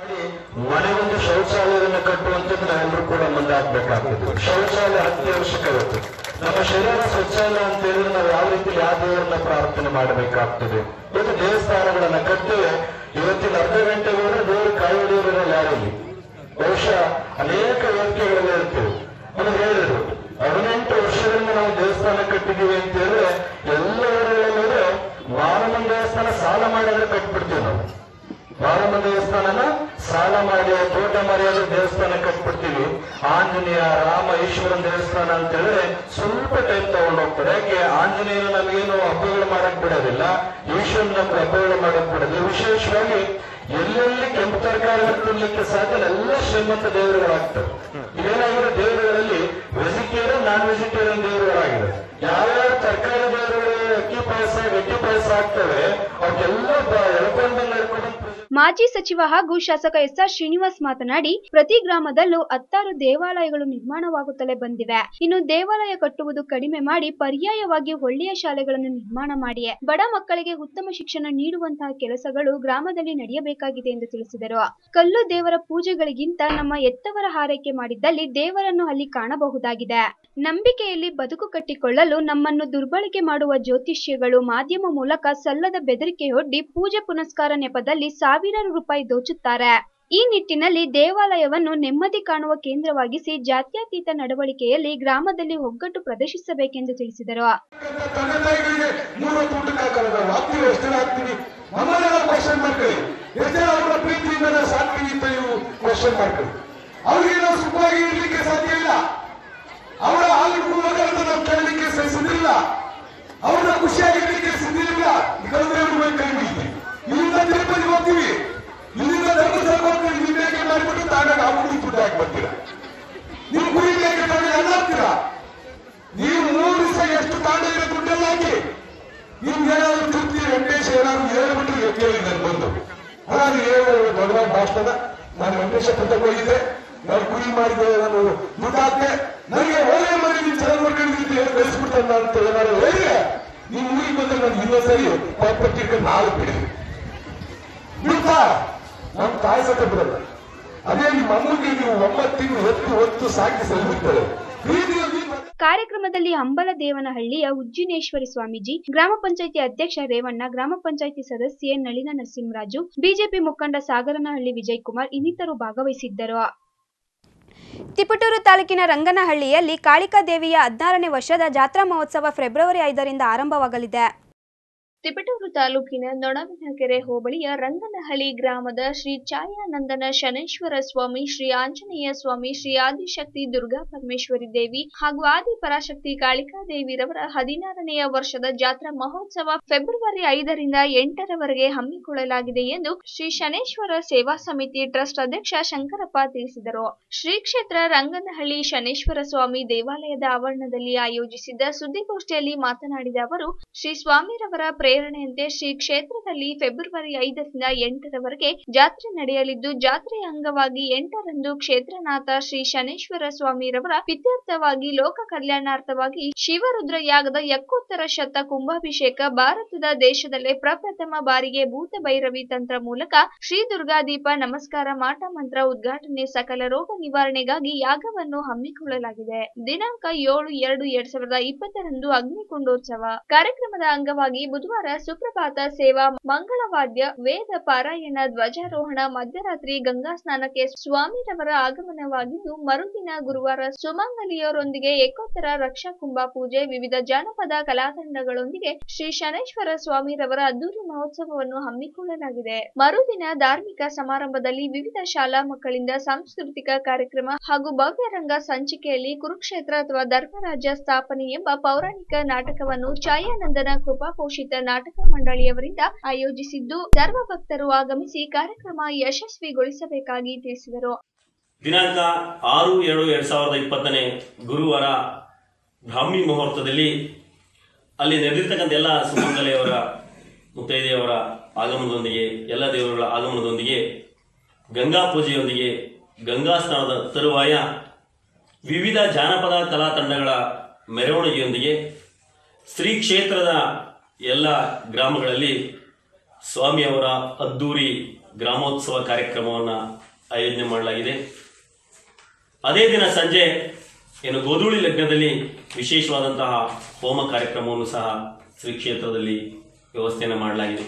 ಮನೆಗೊಂದು ಶೌಚಾಲಯವನ್ನು ಕಟ್ಟುವಂಥದ್ದು ನಾವೆಲ್ಲರೂ ಕೂಡ ಮುಂದೆ ಹಾಕ್ಬೇಕಾಗ್ತದೆ ಶೌಚಾಲಯ ಅತ್ಯವಶ್ಯಕತೆ ನಮ್ಮ ಶರೀರ ಸ್ವಚ್ಛ ಇಲ್ಲ ಅಂತ ಹೇಳಿದ್ರೆ ನಾವು ಯಾವ ರೀತಿ ಯಾವ ದೇವರನ್ನ ಪ್ರಾರ್ಥನೆ ಮಾಡಬೇಕಾಗ್ತದೆ ಇವತ್ತು ದೇವಸ್ಥಾನಗಳನ್ನ ಕಟ್ಟುವೆ ಇವತ್ತಿನ ಅರ್ಧ ಗಂಟೆ ಹೋದ್ರೆ ದೇವರು ಕಾಯಿ ಹೊಡೆಯೋದ್ರಲ್ಲಿ ಯಾರಲ್ಲಿ ಬಹುಶಃ ಅನೇಕ ವೇದಿಕೆಗಳಲ್ಲಿ ಇರ್ತೇವೆ ಅದು ಹೇಳಿದ್ರು ಹದಿನೆಂಟು ವರ್ಷಗಳಿಂದ ನಾವು ದೇವಸ್ಥಾನ ಕಟ್ಟಿದೀವಿ ಅಂತ ಹೇಳಿದ್ರೆ ಎಲ್ಲ ಊರುಗಳಲ್ಲಿ ಮಾರಮ್ಮನ ದೇವಸ್ಥಾನ ಸಾಲ ಮಾಡಿದ್ರೆ ಕಟ್ಬಿಡ್ತೀವಿ ನಾವು ಮಾರಮ್ಮ ದೇವಸ್ಥಾನನ ಸಾಲ ಮಾಡಿ ತೋಟ ಮರ್ಯಾದೆ ದೇವಸ್ಥಾನ ಕಟ್ಬಿಡ್ತೀವಿ ಆಂಜನೇಯ ರಾಮ ಈಶ್ವರನ್ ದೇವಸ್ಥಾನ ಅಂತ ಹೇಳಿದ್ರೆ ಸ್ವಲ್ಪ ಟೈಮ್ ತಗೊಂಡು ಹೋಗ್ತಾರೆ ಯಾಕೆ ಆಂಜನೇಯನ ನಮಗೇನು ಹಬ್ಬಗಳು ಮಾಡಕ್ ಬಿಡೋದಿಲ್ಲ ಈಶ್ವರನ್ ನಮ್ಗೆ ಹಬ್ಬಗಳು ಮಾಡಕ್ ಬಿಡೋದಿಲ್ಲ ವಿಶೇಷವಾಗಿ ಎಲ್ಲೆಲ್ಲಿ ಕೆಂಪು ತರಕಾರಿಗಳು ತಿನ್ಲಿಕ್ಕೆ ಸಾಧ್ಯ ಇಲ್ಲ, ಎಲ್ಲ ಶ್ರೀಮಂತ ದೇವರುಗಳಾಗ್ತವೆ ಇದೇನಾಗಿದೆ ದೇವರುಗಳಲ್ಲಿ ವೆಜಿಟೇರಿಯನ್ ನಾನ್ ವೆಜಿಟೇರಿಯನ್ ದೇವರುಗಳಾಗಿದೆ ಯಾವ್ಯಾವ ತರಕಾರಿ ದೇವರುಗಳು ಅಕ್ಕಿ ಪಾಯಸ ಗಟ್ಟಿ ಪಾಯಸ ಆಗ್ತವೆ ಅವಕ್ಕೆಲ್ಲ ಎಳ್ಕೊಂಡು ಎಳ್ಕೊಂಡು ಮಾಜಿ ಸಚಿವ ಹಾಗೂ ಶಾಸಕ ಎಸ್ ಆರ್ ಶ್ರೀನಿವಾಸ್ ಮಾತನಾಡಿ ಪ್ರತಿ ಗ್ರಾಮದಲ್ಲೂ ಹತ್ತಾರು ದೇವಾಲಯಗಳು ನಿರ್ಮಾಣವಾಗುತ್ತಲೇ ಬಂದಿವೆ ಇನ್ನು ದೇವಾಲಯ ಕಟ್ಟುವುದು ಕಡಿಮೆ ಮಾಡಿ ಪರ್ಯಾಯವಾಗಿ ಒಳ್ಳೆಯ ಶಾಲೆಗಳನ್ನು ನಿರ್ಮಾಣ ಮಾಡಿ ಬಡ ಮಕ್ಕಳಿಗೆ ಉತ್ತಮ ಶಿಕ್ಷಣ ನೀಡುವಂತಹ ಕೆಲಸಗಳು ಗ್ರಾಮದಲ್ಲಿ ನಡೆಯಬೇಕಾಗಿದೆ ಎಂದು ತಿಳಿಸಿದರು ಕಲ್ಲು ದೇವರ ಪೂಜೆಗಳಿಗಿಂತ ನಮ್ಮ ಎತ್ತವರ ಹಾರೈಕೆ ಮಾಡಿದ್ದಲ್ಲಿ ದೇವರನ್ನು ಅಲ್ಲಿ ಕಾಣಬಹುದಾಗಿದೆ ನಂಬಿಕೆಯಲ್ಲಿ ಬದುಕು ಕಟ್ಟಿಕೊಳ್ಳಲು ನಮ್ಮನ್ನು ದುರ್ಬಳಕೆ ಮಾಡುವ ಜ್ಯೋತಿಷ್ಯಗಳು ಮಾಧ್ಯಮ ಮೂಲಕ ಸಲ್ಲದ ಬೆದರಿಕೆಯೊಡ್ಡಿ ಪೂಜೆ ಪುನಸ್ಕಾರ ನೆಪದಲ್ಲಿ ಸಾವಿರಾರು ರೂಪಾಯಿ ದೋಚುತ್ತಾರೆ ಈ ನಿಟ್ಟಿನಲ್ಲಿ ದೇವಾಲಯವನ್ನು ನೆಮ್ಮದಿ ಕಾಣುವ ಕೇಂದ್ರವಾಗಿಸಿ ಜಾತ್ಯತೀತ ನಡವಳಿಕೆಯಲ್ಲಿ ಗ್ರಾಮದಲ್ಲಿ ಒಗ್ಗಟ್ಟು ಪ್ರದರ್ಶಿಸಬೇಕೆಂದು ತಿಳಿಸಿದರು ತಂದೆ ತಾಯಿಗಳಿಗೆ ಮೂವತ್ತು ಊಟಕ್ಕೆ ಹಾಕಲ್ಲ ನಾವು ಹಾಕ್ತೀವಿ ಎಷ್ಟು ಜನ ಹಾಕ್ತೀವಿ ನಮ್ಮನ್ನ ನಾವು ಕ್ವಶನ್ ಮಾಡ್ಕೊಳ್ಳಿ ಎಷ್ಟು ಜನ ಅವರ ಪ್ರೀತಿಯಿಂದ ನಾವು ಸಾಕ್ತೀವಿ ಅಂತ ನೀವು ಕ್ವಶನ್ ಮಾಡ್ಕೊಳ್ಳಿ ಅವ್ರಿಗೆ ನಾವು ಸುಖವಾಗಿ ಇರ್ಲಿಕ್ಕೆ ಸಾಧ್ಯ ಇಲ್ಲ ಅವರ ಹಾಲು ಕುಡುವಾಗ ನಾವು ಕೇಳಲಿಕ್ಕೆ ಸಿದ್ಧಿಲ್ಲ ಅವ್ರನ್ನ ಖುಷಿಯಾಗಿರ್ಲಿಕ್ಕೆ ಸಿದ್ಧಿಲ್ಲ ಕಳೆದ್ರೆ ಅವ್ರು ಹೋಗಿ ಕೈ ಬೀಳ್ತೀವಿ ಇಲ್ಲಿಂದ ತಿರುಪತಿ ಹೋಗ್ತೀವಿ ಇಲ್ಲಿಂದ ಧರ್ಮಸ್ಥಳ ಹೋಗ್ತೀವಿ ನಿಮಗೆ ಮಾಡಿಬಿಟ್ಟು ತಾನಾಗ ಹಾಕೊಂಡು ದುಡ್ಡು ಹಾಕಿ ಬರ್ತೀರಾ ನೀವು ಕುಡಿಲಿಕ್ಕೆ ತಾನಾಗ ಅನ್ನ ಹಾಕ್ತೀರಾ ನೀವು ಮೂರು ದಿವಸ ಎಷ್ಟು ತಾಂಡ ಇರೋ ದುಡ್ಡೆಲ್ಲ ಹಾಕಿ ನಿಮ್ಗೇನಾದ್ರು ತೃಪ್ತಿ ವೆಂಕಟೇಶ್ ಏನಾದ್ರು ಹೇಳ್ಬಿಟ್ಟು ಕೇಳಿ ನಾನು ಬಂದು ನಾನು ಹೇಳೋ ದೊಡ್ಡ ಭಾಷಣ ನಾನು ವೆಂಕಟೇಶ ಪುಸ್ತಕ ಹೋಗಿದ್ದೆ ನಾನು ಕುರಿ ಮಾಡಿದೆ ನಾನು ದುಡ್ಡು ಹಾಕ್ದೆ ನನಗೆ ಒಳ್ಳೆ ಮನೆ ನೀವು ಚೆನ್ನಾಗಿ ಮಾಡ್ಕೊಂಡಿದ್ದೀನಿ ಹೇಳಿ ಕಳಿಸ್ಬಿಡ್ತಾನೆ ಅಂತ ಏನಾದ್ರು ಹೇಳಿದ್ರೆ ನೀವು ಊರಿಗೆ ಬಂದ್ರೆ ನಾನು ಇನ್ನೊಂದ್ ಸರಿ ಪಟ್ಟಿರ್ಕೊಂಡು ನಾಳೆ ಬಿಡಿ ಬಿಡ್ತಾ ನಮ್ಮ ತಾಯಿ ಸತ್ತ ಬಿಡಲ್ಲ ಅದೇ ನಿಮ್ಮ ಅಮ್ಮಗೆ ನೀವು ಒಂಬತ್ತು ತಿಂಗಳು ಹೊತ್ತು ಹೊತ್ತು ಸಾಕಿ ಸಲ್ಲಿಬಿಡ್ತಾರೆ ಪ್ರೀತಿಯಲ್ಲಿ ಕಾರ್ಯಕ್ರಮದಲ್ಲಿ ಹಂಬಲದೇವನಹಳ್ಳಿಯ ಉಜ್ಜಿನೇಶ್ವರಿ ಸ್ವಾಮೀಜಿ ಗ್ರಾಮ ಪಂಚಾಯಿತಿ ಅಧ್ಯಕ್ಷ ರೇವಣ್ಣ ಗ್ರಾಮ ಪಂಚಾಯಿತಿ ಸದಸ್ಯೆ ನಳಿನ ನರಸಿಂಹರಾಜು ಬಿಜೆಪಿ ಮುಖಂಡ ಸಾಗರನಹಳ್ಳಿ ವಿಜಯ್ ಕುಮಾರ್ ಇನ್ನಿತರು ಭಾಗವಹಿಸಿದ್ದರು ತಿಪಟೂರು ತಾಲೂಕಿನ ರಂಗನಹಳ್ಳಿಯಲ್ಲಿ ಕಾಳಿಕಾ ದೇವಿಯ ಹದಿನಾರನೇ ವರ್ಷದ ಜಾತ್ರಾ ಮಹೋತ್ಸವ ಫೆಬ್ರವರಿ ಐದರಿಂದ ಆರಂಭವಾಗಲಿದೆ ತಿಪಟೂರು ತಾಲೂಕಿನ ನೊಣವಿನಕೆರೆ ಹೋಬಳಿಯ ರಂಗನಹಳ್ಳಿ ಗ್ರಾಮದ ಶ್ರೀ ಛಾಯಾನಂದನ ಶನೇಶ್ವರ ಸ್ವಾಮಿ ಶ್ರೀ ಆಂಜನೇಯ ಸ್ವಾಮಿ ಶ್ರೀ ಆದಿಶಕ್ತಿ ದುರ್ಗಾ ಪರಮೇಶ್ವರಿ ದೇವಿ ಹಾಗೂ ಆದಿ ಪರಾಶಕ್ತಿ ಕಾಳಿಕಾ ದೇವಿರವರ ಹದಿನಾರನೆಯ ವರ್ಷದ ಜಾತ್ರಾ ಮಹೋತ್ಸವ ಫೆಬ್ರವರಿ ಐದರಿಂದ ಎಂಟರವರೆಗೆ ಹಮ್ಮಿಕೊಳ್ಳಲಾಗಿದೆ ಎಂದು ಶ್ರೀ ಶನೇಶ್ವರ ಸೇವಾ ಸಮಿತಿ ಟ್ರಸ್ಟ್ ಅಧ್ಯಕ್ಷ ಶಂಕರಪ್ಪ ತಿಳಿಸಿದರು ಶ್ರೀ ಕ್ಷೇತ್ರ ರಂಗನಹಳ್ಳಿ ಶನೇಶ್ವರ ಸ್ವಾಮಿ ದೇವಾಲಯದ ಆವರಣದಲ್ಲಿ ಆಯೋಜಿಸಿದ್ದ ಸುದ್ದಿಗೋಷ್ಠಿಯಲ್ಲಿ ಮಾತನಾಡಿದ ಅವರು ಶ್ರೀ ಸ್ವಾಮಿರವರ ಪ್ರೇರಣೆಯಂತೆ ಶ್ರೀ ಕ್ಷೇತ್ರದಲ್ಲಿ ಫೆಬ್ರವರಿ ಐದರಿಂದ ಎಂಟರವರೆಗೆ ಜಾತ್ರೆ ನಡೆಯಲಿದ್ದು ಜಾತ್ರೆಯ ಅಂಗವಾಗಿ ಎಂಟರಂದು ಕ್ಷೇತ್ರನಾಥ ಶ್ರೀ ಶನೇಶ್ವರ ಸ್ವಾಮಿರವರ ಪಿತ್ಯರ್ಥವಾಗಿ ಲೋಕ ಕಲ್ಯಾಣಾರ್ಥವಾಗಿ ಶಿವರುದ್ರ ಯಾಗದ ಎಕ್ಕೋತ್ತರ ಶತ ಕುಂಭಾಭಿಷೇಕ ಭಾರತದ ದೇಶದಲ್ಲೇ ಪ್ರಪ್ರಥಮ ಬಾರಿಗೆ ಭೂತ ಭೈರವಿ ತಂತ್ರ ಮೂಲಕ ಶ್ರೀ ದುರ್ಗಾದೀಪ ನಮಸ್ಕಾರ ಮಾಟ ಮಂತ್ರ ಉದ್ಘಾಟನೆ ಸಕಲ ರೋಗ ನಿವಾರಣೆಗಾಗಿ ಯಾಗವನ್ನು ಹಮ್ಮಿಕೊಳ್ಳಲಾಗಿದೆ ದಿನಾಂಕ ಏಳು ಎರಡು ಎರಡ್ ಸಾವಿರದ ಇಪ್ಪತ್ತರಂದು ಅಗ್ನಿಕುಂಡೋತ್ಸವ ಕಾರ್ಯಕ್ರಮದ ಅಂಗವಾಗಿ ಬುಧವಾರ ಸುಪ್ರಭಾತ ಸೇವಾ ಮಂಗಳವಾದ್ಯ ವೇದ ಪಾರಾಯಣ ಧ್ವಜಾರೋಹಣ ಮಧ್ಯರಾತ್ರಿ ಗಂಗಾ ಸ್ನಾನಕ್ಕೆ ಸ್ವಾಮಿರವರ ಆಗಮನವಾಗಿದ್ದು ಮರುದಿನ ಗುರುವಾರ ಸುಮಂಗಲಿಯರೊಂದಿಗೆ ಏಕೋತ್ತರ ರಕ್ಷಾ ಕುಂಭ ಪೂಜೆ ವಿವಿಧ ಜಾನಪದ ಕಲಾತಂಡಗಳೊಂದಿಗೆ ಶ್ರೀ ಶನೇಶ್ವರ ಸ್ವಾಮಿರವರ ಅದ್ದೂರಿ ಮಹೋತ್ಸವವನ್ನು ಹಮ್ಮಿಕೊಳ್ಳಲಾಗಿದೆ ಮರುದಿನ ಧಾರ್ಮಿಕ ಸಮಾರಂಭದಲ್ಲಿ ವಿವಿಧ ಶಾಲಾ ಮಕ್ಕಳಿಂದ ಸಾಂಸ್ಕೃತಿಕ ಕಾರ್ಯಕ್ರಮ ಹಾಗೂ ಭವ್ಯ ರಂಗ ಸಂಚಿಕೆಯಲ್ಲಿ ಕುರುಕ್ಷೇತ್ರ ಅಥವಾ ಧರ್ಮರಾಜ್ಯ ಸ್ಥಾಪನೆ ಎಂಬ ಪೌರಾಣಿಕ ನಾಟಕವನ್ನು ಛಾಯಾನಂದನ ಕೃಪಾಪೋಷಿತ ನಾಟಕ ಮಂಡಳಿಯವರಿಂದ ಆಯೋಜಿಸಿದ್ದು ಸರ್ವ ಭಕ್ತರು ಆಗಮಿಸಿ ಕಾರ್ಯಕ್ರಮ ಯಶಸ್ವಿಗೊಳಿಸಬೇಕಾಗಿ ತಿಳಿಸಿದರು ದಿನಾಂಕ ಆರು ಏಳು ಎರಡು ಸಾವಿರದ ಇಪ್ಪತ್ತನೇ ಗುರುವಾರ ಬ್ರಾಹ್ಮಿ ಮುಹೂರ್ತದಲ್ಲಿ ಅಲ್ಲಿ ನಡೆದಿರ್ತಕ್ಕಂಥ ಎಲ್ಲ ಸುಮಂಗಲೆಯವರ ಮುತ್ತೈದೆಯವರ ಆಗಮನದೊಂದಿಗೆ ಎಲ್ಲ ದೇವರುಗಳ ಆಗಮನದೊಂದಿಗೆ ಗಂಗಾ ಪೂಜೆಯೊಂದಿಗೆ ಗಂಗಾ ಸ್ನಾನದ ತರುವಾಯ ವಿವಿಧ ಜಾನಪದ ಕಲಾ ತಂಡಗಳ ಮೆರವಣಿಗೆಯೊಂದಿಗೆ ಶ್ರೀ ಕ್ಷೇತ್ರದ ಎಲ್ಲ ಗ್ರಾಮಗಳಲ್ಲಿ ಸ್ವಾಮಿಯವರ ಅದ್ದೂರಿ ಗ್ರಾಮೋತ್ಸವ ಕಾರ್ಯಕ್ರಮವನ್ನು ಆಯೋಜನೆ ಮಾಡಲಾಗಿದೆ ಅದೇ ದಿನ ಸಂಜೆ ಏನು ಗೋಧೂಳಿ ಲಗ್ನದಲ್ಲಿ ವಿಶೇಷವಾದಂತಹ ಹೋಮ ಕಾರ್ಯಕ್ರಮವನ್ನು ಸಹ ಶ್ರೀ ಕ್ಷೇತ್ರದಲ್ಲಿ ವ್ಯವಸ್ಥೆಯನ್ನು ಮಾಡಲಾಗಿದೆ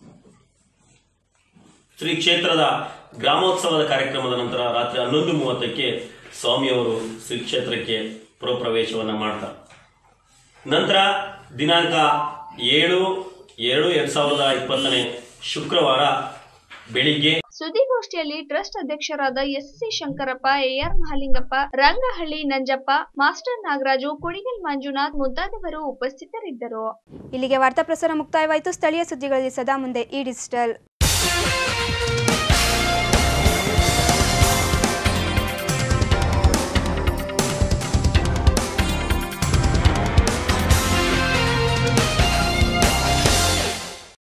ಶ್ರೀ ಕ್ಷೇತ್ರದ ಗ್ರಾಮೋತ್ಸವದ ಕಾರ್ಯಕ್ರಮದ ನಂತರ ರಾತ್ರಿ ಹನ್ನೊಂದು ಮೂವತ್ತಕ್ಕೆ ಸ್ವಾಮಿಯವರು ಶ್ರೀ ಕ್ಷೇತ್ರಕ್ಕೆ ಪ್ರವೇಶವನ್ನು ಮಾಡ್ತಾರೆ ನಂತರ ದಿನಾಂಕ ಏಳು ಎರಡು ಎರಡು ಸಾವಿರದ ಇಪ್ಪತ್ತನೇ ಶುಕ್ರವಾರ ಬೆಳಿಗ್ಗೆ ಸುದ್ದಿಗೋಷ್ಠಿಯಲ್ಲಿ ಟ್ರಸ್ಟ್ ಅಧ್ಯಕ್ಷರಾದ S C Shankarappa AR Mahalingappa Rangahalli Nanjappa master Nagaraju Kunigal Manjunath ಮುಂತಾದವರು ಉಪಸ್ಥಿತರಿದ್ದರು ಇಲ್ಲಿಗೆ ವಾರ್ತಾ ಪ್ರಸಾರ ಮುಕ್ತಾಯವಾಯಿತು ಸ್ಥಳೀಯ ಸುದ್ದಿಗಳಲ್ಲಿ ಸದಾ ಮುಂದೆ ಈ ಡಿಜಿಟಲ್